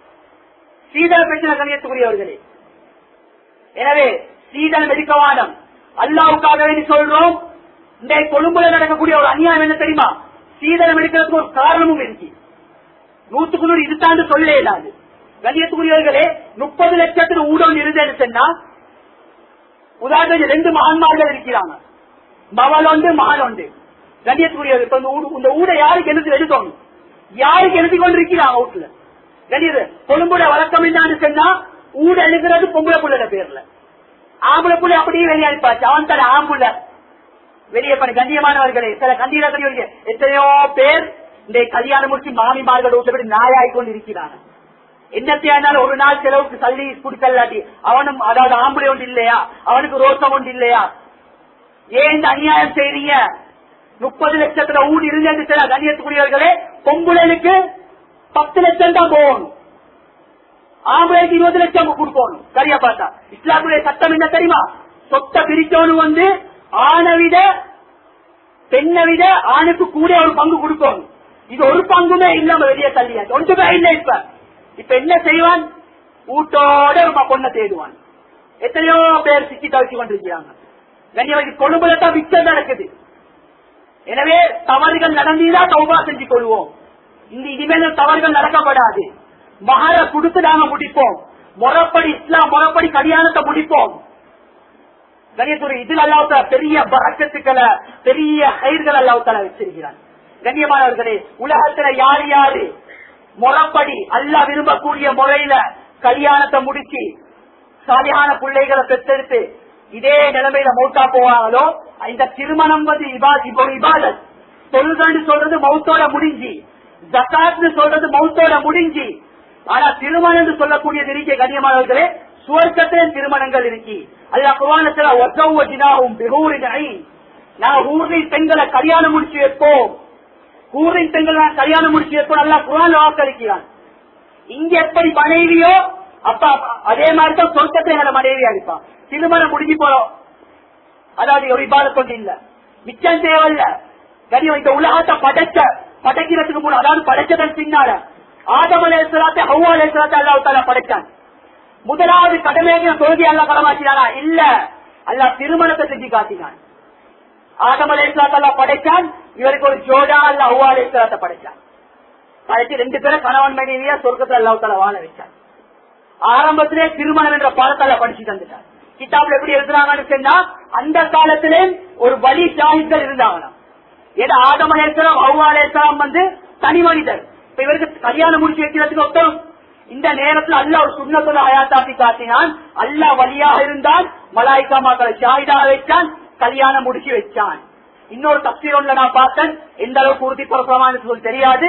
சீதன பிரச்சனை கண்ணியத்துக்குரியவர்களே எனவே சீதனம் எடுக்கவானம் அல்லாவுக்காக வேண்டி சொல்றோம் இந்த கொழும்புல நடக்கக்கூடிய ஒரு அநியாயம் என்ன தெரியுமா சீதனம் எடுக்கிறதுக்கு ஒரு காரணமும் இருக்கு நூத்துக்கு நூறு இதுதான் சொல்ல இயலாது கண்ணியத்துக்குரியவர்களே முப்பது லட்சத்துல ஊடம் இருந்தேன்னு சொன்னா உதாரணம் ரெண்டு மகன்மார்கள் இருக்கிறாங்க மகள் ஒன்று மகன் ஒன்று கண்ணியத்துக்குரியவர் இப்ப இந்த ஊடு- இந்த ஊட யாருக்கு எழுதி எடுக்கணும் யாருக்கு எழுதி கொண்டிருக்கிறாங்க வீட்டுல கண்ணியது கொழும்புட வழக்கம் என்னன்னு சொன்னா ஊட எழுதுறது பொம்பளை புள்ளட பேர்ல ஆம்பளை புள்ளை அப்படியே வெளியே அனுப்பாச்சு அவன் தர ஆம்புள்ள வெளியே பண்ண கண்ணியமானவர்களே சில கண்டியவர்களே எத்தனையோ பேர் இந்த கல்யாணம் முடிச்சு மாமிமார்கள் விட்டு நாயாய் கொண்டு இருக்கிறாங்க என்னத்தையானாலும் ஒரு நாள் செலவுக்கு சல்லி குடுக்கலாட்டி அவனும் அதாவது ஆம்பளை ஒன்று இல்லையா அவனுக்கு ரோசம் ஒன்று இல்லையா ஏன் இந்த அநியாயம் செய்றீங்க முப்பது லட்சத்துல ஊடி இருந்து சில கண்ணியத்துக்குரியவர்களே பொம்புளைக்கு பத்து லட்சம் தான் போகணும் ஆம்பளைக்கு இருபது லட்சம் கொடுக்கணும் சரியா பார்த்தா இஸ்லாத்துடைய சட்டம் என்ன தெரியுமா சொத்தை பிரிக்கணும் வந்து ஆணை விட பெண்ணை விட ஆணுக்கு கூட ஒரு பங்கு கொடுக்கணும் இது ஒரு பங்குமே இல்லாம வெளியே தள்ளியாச்சு ஒன்றுமே இல்லை இப்ப இப்ப என்ன செய்வான் ஊட்டோட ஒரு பொண்ணை தேடுவான் எத்தனையோ பேர் சிக்கி தவிச்சு கொண்டிருக்கிறாங்க கண்ணியவதி கொழும்புல தான் விக்சம் நடக்குது எனவே தவறுகள் நடந்தீதான் தௌபா செஞ்சு கொள்வோம் இந்த இனிமேல் தவறுகள் நடக்கப்படாது மகார கொடுத்து நாங்க முடிப்போம் முறைப்படி இஸ்லாம் முறைப்படி கல்யாணத்தை முடிப்போம் கண்ணியத்துறை இதில் அல்லாவுத்தா பெரிய பறக்கத்துக்களை பெரிய கயிர்கள் அல்லாவுத்தால வச்சிருக்கிறான் கண்ணியமானவர்களே உலகத்துல யார் யாரு முறைப்படி அல்லா விரும்பக்கூடிய முறையில கல்யாணத்தை முடிச்சு சாலியான பிள்ளைகளை பெற்றெடுத்து இதே நிலைமையில மௌத்தா போவாங்களோ இந்த திருமணம் வந்து இபா- இப்போ ஒரு இபாதத் தொழுதன்னு சொல்றது மௌத்தோட முடிஞ்சு ஜக்காத்னு சொல்றது மௌத்தோட முடிஞ்சு ஆனா திருமணம் என்று சொல்லக்கூடியது இருக்க கண்ணியமானவர்களே சுவர்க்கத்திலே திருமணங்கள் இருக்கு அல்ல குவானத்துல ஒசவும் பிகூரின் நான் ஊரில் பெண்களை கல்யாணம் முடிச்சு வைப்போம் ஊரின் பெண்களை நான் கல்யாணம் முடிச்சு வைப்போம் நல்லா குரான் வாக்களிக்கிறான் இங்க எப்படி மனைவியோ அப்ப அதே மாதிரி தான் சொர்க்கத்தை எங்களை மனைவியா இருப்பான் திருமணம் முடிஞ்சு போறோம் அதாவது ஒரு இபாத கொண்டு இல்ல மிச்சம் தேவையில்ல கனியம் இந்த உலகத்தை படைச்ச படைக்கிறதுக்கு முன்னாடி அதாவது படைச்சதன் பின்னால ஆதம் அலேஸ்வராத்தை ஹவ்வா அலேஸ்வராத்தை அல்லாஹ் தாலா படைச்சான் முதலாவது கடமையாக தொழுகை அல்லா கடமாக்கினானா இல்ல அல்லாஹ் திருமணத்தை செஞ்சு காட்டினான் ஆதம் அலேஸ்வராத்தை படைச்சான் இவருக்கு ஒரு ஜோடா அல்ல ஹவ்வா அலேஸ்வராத்தை படைச்சான் படைச்சு ரெண்டு பேரும் கணவன் மனைவியா சொர்க்கத்துல அல்லாஹ் தாலா வாழ வச்சான் ஆரம்பத்திலே திருமணம் என்ற பாடத்தால படிச்சு தந்துட்டார் கிதாப்ல எப்படி எழுதுறாங்கன்னு சொன்னா அந்த காலத்திலே ஒரு வழி சாஹித்கள் இருந்தாங்களாம் ஏதா ஆதமலேஸ்வரம் அவ்வாலேஸ்வரம் வந்து தனி மனிதர் இப்ப இவருக்கு கல்யாணம் முடிச்சு வைக்கிறதுக்கு ஒருத்தரும் இந்த நேரத்தில் அல்ல ஒரு சுண்ணத்துல அயாத்தாக்கி காட்டினான் அல்லா வழியாக இருந்தான் மலாய்க்கா மக்களை ஷாஹிதாக வச்சான் கல்யாணம் முடிச்சு வச்சான் இன்னொரு தப்சீர் ஒன்றுல நான் பார்த்தேன் எந்த அளவுக்கு உறுதிப்படுத்தலாம்னு சொல்லி தெரியாது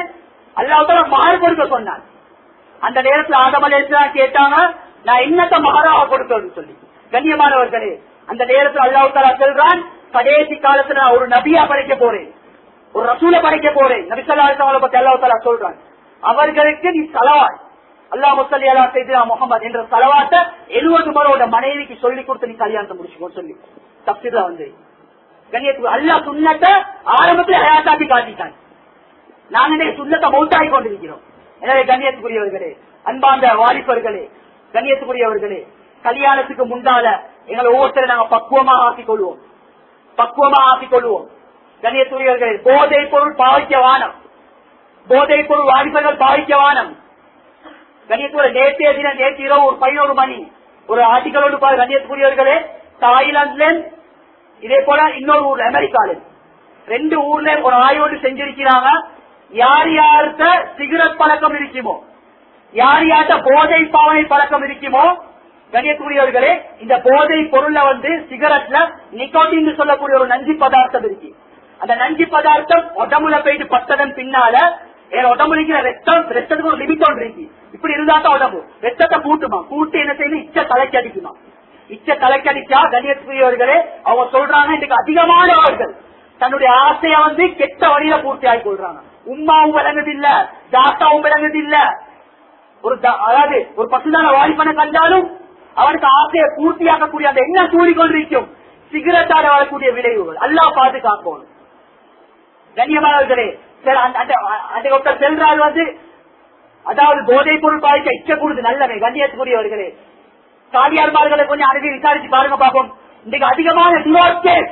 அல்லாஹால மகர் கொடுக்க சொன்னான் அந்த நேரத்தில் ஆதமலேஸ்லாம் கேட்டாங்க நான் என்னத்த மகராக கொடுக்கணும்னு சொல்லி கண்ணியமானவர்களே அந்த நேரத்தில் அல்லாஹாலா சொல்றான் கடைசி காலத்துல நான் ஒரு நபியா படைக்க போறேன் ஒரு ரசூல படைக்க போறேன் நபிசல்லாவை பத்தி அல்லாஹாலா சொல்றான் அவர்களுக்கு நீ சலவாட் அல்லா முசல்லி அல்லா செய்தினா முகமது என்ற சலவாட்ட எழுபது மரோட மனைவிக்கு சொல்லி கொடுத்து நீ கல்யாணத்தை முடிச்சுக்கோ சொல்லி தப்சிதா வந்து கண்ணியத்துக்கு அல்லா சுண்ணத்தை ஆரம்பத்தில் ஹயாத்தாத்தி காட்டிட்டான் நாங்க இன்னைக்கு சுண்ணத்தை மௌத்தாகி கொண்டிருக்கிறோம் எனவே கண்ணியத்துக்குரியவர்களே அன்பாந்த வாலிபர்களே கண்ணியத்துக்குரியவர்களே கல்யாணத்துக்கு முன்னால எங்களை ஒவ்வொருத்தரை நாங்க பக்குவமா ஆக்கிக் கொள்வோம் பக்குவமா ஆக்கிக் கொள்வோம் கண்ணியத்துக்குரியவர்களே போதை பொருள் பாவிக்க வானம் போதை பொருள் வாலிபர்கள் பாவிக்க வானம் கண்ணியத்துக்குரிய நேற்றைய தினம் நேற்று இரவு ஒரு பதினோரு மணி ஒரு ஆர்டிகளோடு பாரு கண்ணியத்துக்குரியவர்களே தாய்லாந்துல இதே போல இன்னொரு ஊர்ல அமெரிக்கால ரெண்டு ஊர்ல ஒரு ஆய்வோடு செஞ்சிருக்கிறாங்க யார் யார்கிட்ட சிகரெட் பழக்கம் இருக்குமோ யார் யார்கிட்ட போதை பாவனை பழக்கம் இருக்குமோ கண்ணியக்கூடியவர்களே இந்த போதை பொருள்ல வந்து சிகரெட்ல நிக்கோட்டின் சொல்லக்கூடிய ஒரு நஞ்சு பதார்த்தம் இருக்கு அந்த நஞ்சு பதார்த்தம் உடம்புல போயிட்டு பட்டதன் பின்னால என் உடம்புல இருக்கிற ரத்தம் ரத்தத்துக்கு ஒரு லிமிட் ஒன்று இருக்கு இப்படி இருந்தா தான் உடம்பு ரத்தத்தை கூட்டுமா கூட்டு என்ன செய்யணும் இச்ச தலைக்கு அடிக்குமா இச்ச தலைக்கு அடிச்சா கண்ணியத்துக்குரியவர்களே அவங்க சொல்றாங்க இதுக்கு அதிகமானவர்கள் தன்னுடைய ஆசைய வந்து கெட்ட வழியில பூர்த்தி ஆகி கொள்றாங்க உமாவும் விளங்குது இல்ல தாத்தாவும் விளங்குது இல்ல ஒரு த- அதாவது ஒரு பசுதான வாலிபனை கண்டாலும் அவனுக்கு ஆசையை பூர்த்தியாக்கக்கூடிய அந்த என்ன கூறிக்கொண்டிருக்கும் சிகரெட்டால வரக்கூடிய விளைவுகள் எல்லாம் பாதுகாக்கணும் கண்ணியமானவர்களே சரி, அந்த- அந்த அந்த ஒருத்தர் செல்றாள் வந்து அதாவது போதைப் பொருள் பாதிக்க இச்சை கூடுது நல்லவே கண்ணியத்துக்குரியவர்களே காலியார்மார்களை கொஞ்சம் அணுகி விசாரிச்சு பாருங்க பாப்போம் இன்னைக்கு அதிகமான டிவோர்ஸ் கேஸ்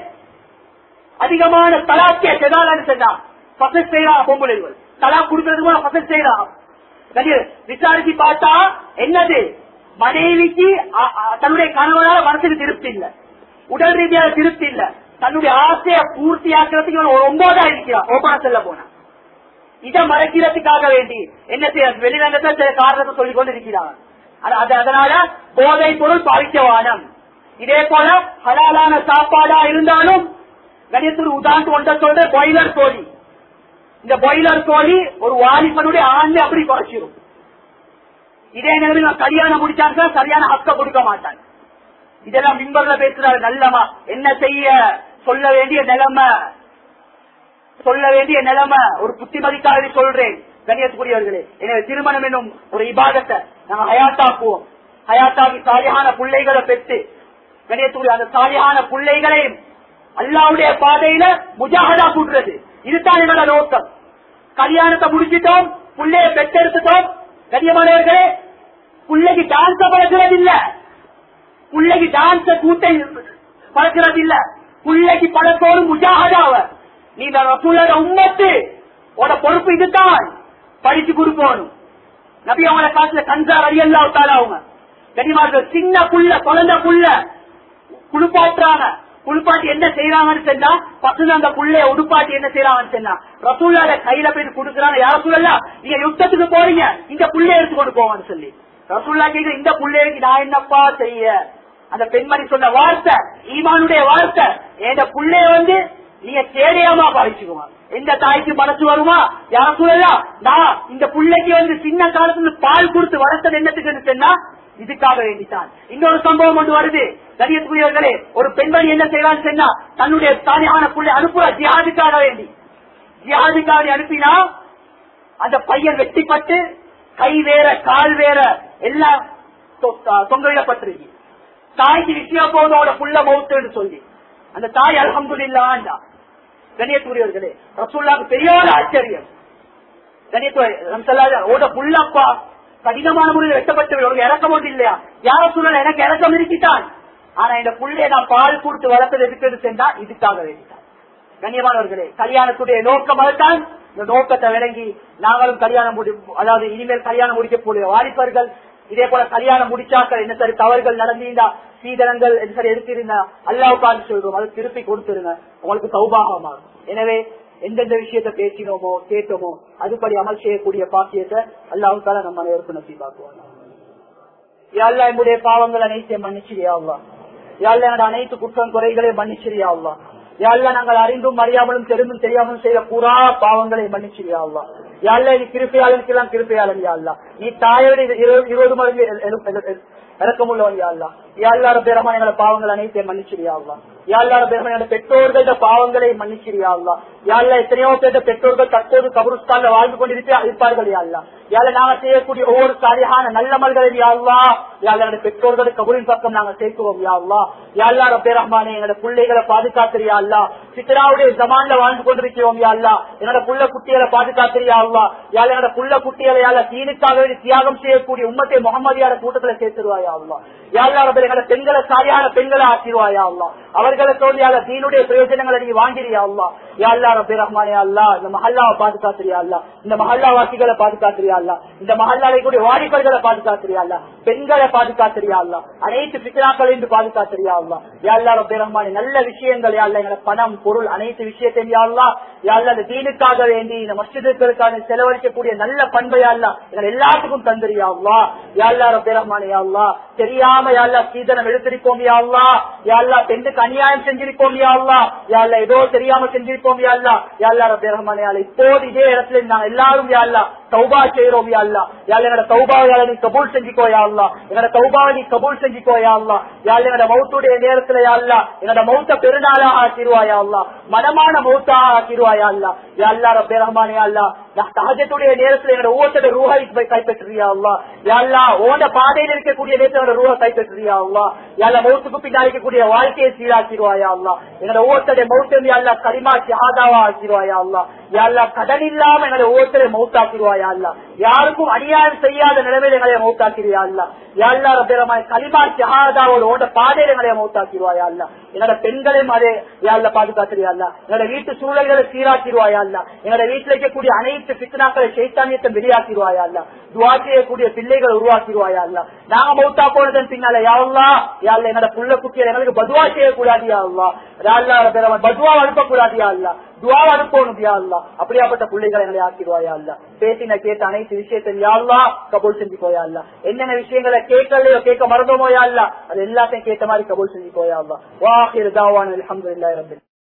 அதிகமான தலாக் கேஸ் எதாவது சொன்னா பசல் செய்யறாங்க பொம்பளைகள் தலாக் கொடுக்கறதுக்கு கூட பசல் செய்யறாங்க கண்ணிய- விசாரிச்சு பார்த்தா என்னது மனைவிக்கு அ- அ- தன்னுடைய கணவனால மனசுக்கு திருப்தி இல்ல உடல் ரீதியாக திருப்தி இல்ல தன்னுடைய ஆசையை பூர்த்தி ஆக்கிறதுக்கு இவன் ஒரு ஒன்பதா இருக்கிறான் ஓபனா செல்ல போனா இதை மறைக்கிறதுக்காக வேண்டி என்ன செய்ய வெளிரங்கத்தை சில காரணத்தை சொல்லிக் கொண்டு இருக்கிறாங்க அது- அது- அதனால போதை பொருள் பாவிக்கவானம் இதே போல ஹலாலான சாப்பாடா இருந்தாலும் கணியத்தில் உதாரணத்து ஒன்றை சொல்ற பாய்லர் கோழி இந்த பாய்லர் கோழி ஒரு வாலிபனுடைய ஆண்மை அப்படி குறைச்சிரும் இதே நேரம் கல்யாணம் முடிச்சாங்க சரியான ஹக்க கொடுக்க மாட்டாங்க இதெல்லாம் மிம்பர்ல பேசுறாரு நல்லமா என்ன செய்ய சொல்ல வேண்டிய நிலைமை சொல்ல வேண்டிய நிலைமை ஒரு புத்திமதிக்காக சொல்றேன் கண்ணியத்துக்குரியவர்களே எனவே திருமணம் என்னும் ஒரு இபாதத்தை நாங்க ஹயாத்தாக்குவோம் ஹயாத்தாக்கி சாலியான பிள்ளைகளை பெற்று கண்ணியத்துக்குரிய அந்த சாலியான பிள்ளைகளையும் அல்லாவுடைய பாதையில முஜாகதா கூட்டுறது இதுதான் என்னோட நோக்கம் கல்யாணத்தை முடிச்சிட்டோம் பிள்ளைய பெற்றெடுத்துட்டோம் கண்ணியமானவர்களே பிள்ளைக்கு டான்ஸ பழக்கிறது இல்ல பிள்ளைக்கு டான்ஸ கூட்டை பழக்கிறது இல்ல பிள்ளைக்கு பழக்கோடு முஜாகதாவ நீ இந்த ரசூலோட உம்மத்து உட பொறுப்பு இதுதான் படிச்சு கொடுக்கணும் நபி அவங்கள காசுல கஞ்சார் அடியல்லா விட்டால அவங்க கனிமார்கள் சின்ன புள்ள குழந்தை புள்ள குளிப்பாட்டுறாங்க குளிப்பாட்டி என்ன செய்யறாங்கன்னு சொன்னா பசங்க அந்த புள்ளைய உடுப்பாட்டி என்ன செய்யறாங்கன்னு சொன்னா ரசூல்லால கையில போய் கொடுக்குறாங்க யார சொல்லலாம் நீங்க யுத்தத்துக்கு போறீங்க இந்த புள்ளைய எடுத்து கொண்டு போவான்னு சொல்லி ரசூல்லா கேட்க இந்த புள்ளைக்கு நான் என்னப்பா செய்ய அந்த பெண்மணி சொன்ன வார்த்தை ஈமானுடைய வார்த்தை என் புள்ளைய வந்து நீங்க சேடையாமா பாதிச்சுக்குவான் எந்த தாய்க்கு மனசு வருமா யார சொல்லலாம் நான் இந்த புள்ளைக்கு வந்து சின்ன காலத்துல பால் கொடுத்து வளர்த்தது என்னத்துக்கு சொன்னா இதுக்காக வேண்டித்தான் இன்னொரு சம்பவம் ஒன்று வருது கணியத்துக்குரியவர்களே ஒரு பெண்மணி என்ன செய்யறான்னு சொன்னா தன்னுடைய தானியான புள்ளை அனுப்புற ஜியாதுக்காக வேண்டி ஜியாதுக்காக வேண்டி அனுப்பினா அந்த பையன் வெட்டிப்பட்டு கை வேற கால் வேற எல்லாம் தொ- தொங்கவிடப்பட்டிருக்கு தாய்க்கு விஷயம் போதோட புள்ள மௌத்துன்னு சொல்லி அந்த தாய் அல்ஹம்துலில்லாண்டா கணியத்துக்குரியவர்களே ரசூல்லாவுக்கு பெரிய ஒரு ஆச்சரியம் கணியத்துவ ஓட புள்ளப்பா கடினமான முறையில் வெட்டப்பட்டு உனக்கு இறக்கம் ஒன்று இல்லையா யார சூழல் எனக்கு இறக்கம் இருக்கிட்டான் ஆனா இந்த புள்ளைய நான் பால் கொடுத்து வளர்த்தது எதுக்கு சென்றா இதுக்காக வேண்டித்தான் கண்ணியமானவர்களே கல்யாணத்துடைய நோக்கம் அதுதான் இந்த நோக்கத்தை விளங்கி நாங்களும் கல்யாணம் முடி அதாவது இனிமேல் கல்யாணம் முடிக்க போகிற வாலிபர்கள் இதே போல கல்யாணம் முடிச்சாக்கள் என்ன சரி தவறுகள் நடந்திருந்தா சீதனங்கள் என்ன சரி எடுத்திருந்தா அல்லாவுக்கான்னு சொல்றோம் அதை திருப்பி கொடுத்துருங்க உங்களுக்கு சௌபாகமாகும் எனவே எந்தெந்த விஷயத்தை பேசினோமோ கேட்டோமோ அதுபடி அமல் செய்யக்கூடிய பாக்கியத்தை அல்லாவுக்கால நம்ம அனைவருக்கும் நசீபாக்குவாங்க யாழ்லா என்னுடைய பாவங்கள் அனைத்தையும் மன்னிச்சிரியாவா யாழ்லா என்னோட அனைத்து குற்றம் குறைகளை மன்னிச்சிரியாவா யாழ்லா நாங்கள் அறிந்தும் அறியாமலும் தெரிந்தும் தெரியாமலும் செய்த பூரா பாவங்களை மன்னிச்சிரியாவா யாழ்ல நீ கிருப்பையாளனுக்கு எல்லாம் கிருப்பையாளன் யாழ்லா நீ தாயோட இருபது இருபது மடங்கு எ- எ- எ- எ- இறக்கமுள்ளவன் யாழ்லா யாழ்லார பேரமான எங்களை பாவங்கள் அனைத்தையும் மன்னிச்சிரியாவா யாழ்லார பேரமான எங்களை பெற்றோர்கள பாவங்களை மன்னிச்சிரியாவா யாழ்லா எத்தனையோ பேர் பெற்றோர்கள் தற்போது கபருஸ்தான்ல வாழ்ந்து கொண்டிருப்பா இருப்பார்கள் யாழ்லா யாழ நாங்க செய்யக்கூடிய ஒவ்வொரு சரியான நல்ல மல்களையும் யாழ்லா யாழ் எங்களுடைய பெற்றோர்கள் கபரின் பக்கம் நாங்க சேர்க்குவோம் யாழ்லா யாழ்லா ரப்பே ரஹ்மானே எங்களோட பிள்ளைகளை பாதுகாத்திரியா அல்லா சித்தராவுடைய ஜமான்ல வாழ்ந்து கொண்டிருக்கிறோம் யாழ்லா என்னோட புள்ள குட்டிகளை பாதுகாத்திரியா அல்லா யாழ் என்னோட புள்ள குட்டிகளை யாழ தீனுக்காக வேண்டி தியாகம் செய்யக்கூடிய உம்மத்தை முகமதியார கூட்டத்துல சேர்த்துருவாயா அல்லா யாழ்லா ரப்பே எங்களோட பெண்களை சரியான பெண்களை ஆக்கிடுவாயா அல்லா அவர்களை தோல்வி யாழ தீனுடைய பிரயோஜனங்களை நீ வாங்கிறியா அல்லா யாழ்லா ரப்பே ரஹ்மானே அல்லா இந்த மஹல்லாவை பாதுகாத்திரியா அல்லா இந்த மஹல்லா வாசிகளை பாதுகாத்திரியா அல்லா இந்த மஹல்லாவை கூடிய வாலிபர்களை பாதுகாத்திரியா அல்லா பெண்களை பாதுகாத்திரியா அல்லா அனைத்து பித்ராக்களை இன்று பாதுகாத்திரியா அல்லா யாழ்லா ரப்பே ரஹ்மானே நல்ல விஷயங்கள் யாழ்லா எங்களை பணம் பொருள் அனைத்து விஷயத்தையும் யாழ்லா யாழ்லா இந்த தீனுக்காக வேண்டி இந்த மஸ்ஜிதுகளுக்கான செலவழிக்கக்கூடிய நல்ல பண்பை அல்லா எங்களை எல்லாத்துக்கும் தந்திரியா அல்லா யாழ்லா ரப்பே ரஹ்மானே அல்லா தெரியாம யாழ்லா சீதனம் எடுத்திருக்கோம் யாழ்லா யாழ்லா பெண்ணுக்கு அநியாயம் செஞ்சிருக்கோம் யாழ்லா யாழ்லா ஏதோ தெரியாம செஞ்சிருக்கோம் யாழ்லா யாழ்லா ரப்பே ரஹ்மானே யாழ்லா இப்போது இதே இடத்துல நாங்க எல்லாரும் யாழ்லா தௌபா செய்யறோம் யாழ்லா யாழ் எங்களோட தௌபாவை யாழ் நீ கபூல் செஞ்சுக்கோ யாழ்லா எங்களோட தௌபாவை நீ கபூல் செஞ்சுக்கோ யாழ்லா யாழ் எங்களோட மௌத்துடைய நேரத்துல யாழ்லா எங்களோட மௌத்த பெருநாளா ஆக்கிருவா யாழ்லா மனமான மௌத்தா ஆக்கிருவா யாழ்லா யாழ்லா ரப்பே ரஹ்மானே யாழ்லா தகஜத்துடைய நேரத்துல எங்களோட ஒவ்வொருத்தோட ரூஹை கைப்பற்றுறியா அல்லா யாழ்லா ஓண்ட பாதையில் இருக்கக்கூடிய நேரத்தோட ரூஹ கைப்பற்றுறியா அல்லா யாழ்லா மௌத்துக்கு பின்னாடி இருக்கக்கூடிய வாழ்க்கையை சீராக்கிடுவாயா அல்லா எங்களோட ஒவ்வொருத்தருடைய மௌத்தம் யாழ்லா கரிமா ஷஹாதாவா ஆக்கிடுவாயா அல்லா யாழ்லா கடன் இல்லாம எங்களை ஒவ்வொருத்தரை மௌத்தாக்கிடுவாயா அல்லா யாருக்கும் அநியாயம் செய்யாத நிலைமையில எங்களை மௌத்தாக்கிறியா அல்லா யாழ்லா ரபேரமாய் கலிமா ஷஹாதாவோட ஓண்ட பாதையில எங்களை மௌத்தாக்கிடுவாயா அல்லா என்னோட பெண்களையும் அதே யாழ்ல பாதுகாத்துறியா அல்லா என்னோட வீட்டு சூழல்களை சீராக்கிடுவாயா அல்லா என்னோட வீட்டுல இருக்கக்கூடிய அனைத்து பித்னாக்களை சைத்தானியத்தை வெளியாக்கிடுவாயா அல்லா துவா செய்யக்கூடிய பிள்ளைகளை உருவாக்கிடுவாயா அல்லா நாங்க மௌத்தா போனதன் பின்னால யாழ்லா யாழ்ல என்னோட புள்ள குட்டியை எங்களுக்கு பதுவா செய்யக்கூடாது யாழ்லா யாழ்லா ரபேரமாய் பதுவா அனுப்பக்கூடாது யாழ்லா துவா அனுப்பணும் யாழ்லா அப்படியாப்பட்ட பிள்ளைகளை எங்களை ஆக்கிடுவாயா அல்லா பேசின கேட்ட அனைத்து விஷயத்தையும் யாழ்லா கபூல் செஞ்சுக்கோயா அல்லா என்னென்ன விஷயங்களை கேட்கலையோ கேட்க மறந்தோமோ யாழ்லா அது எல்லாத்தையும் கேட்ட மாதிரி கபூல் செஞ்சுக்கோயா அல்லா வாஹிர் தாவான் அலமதுல்லாஹி ரபில்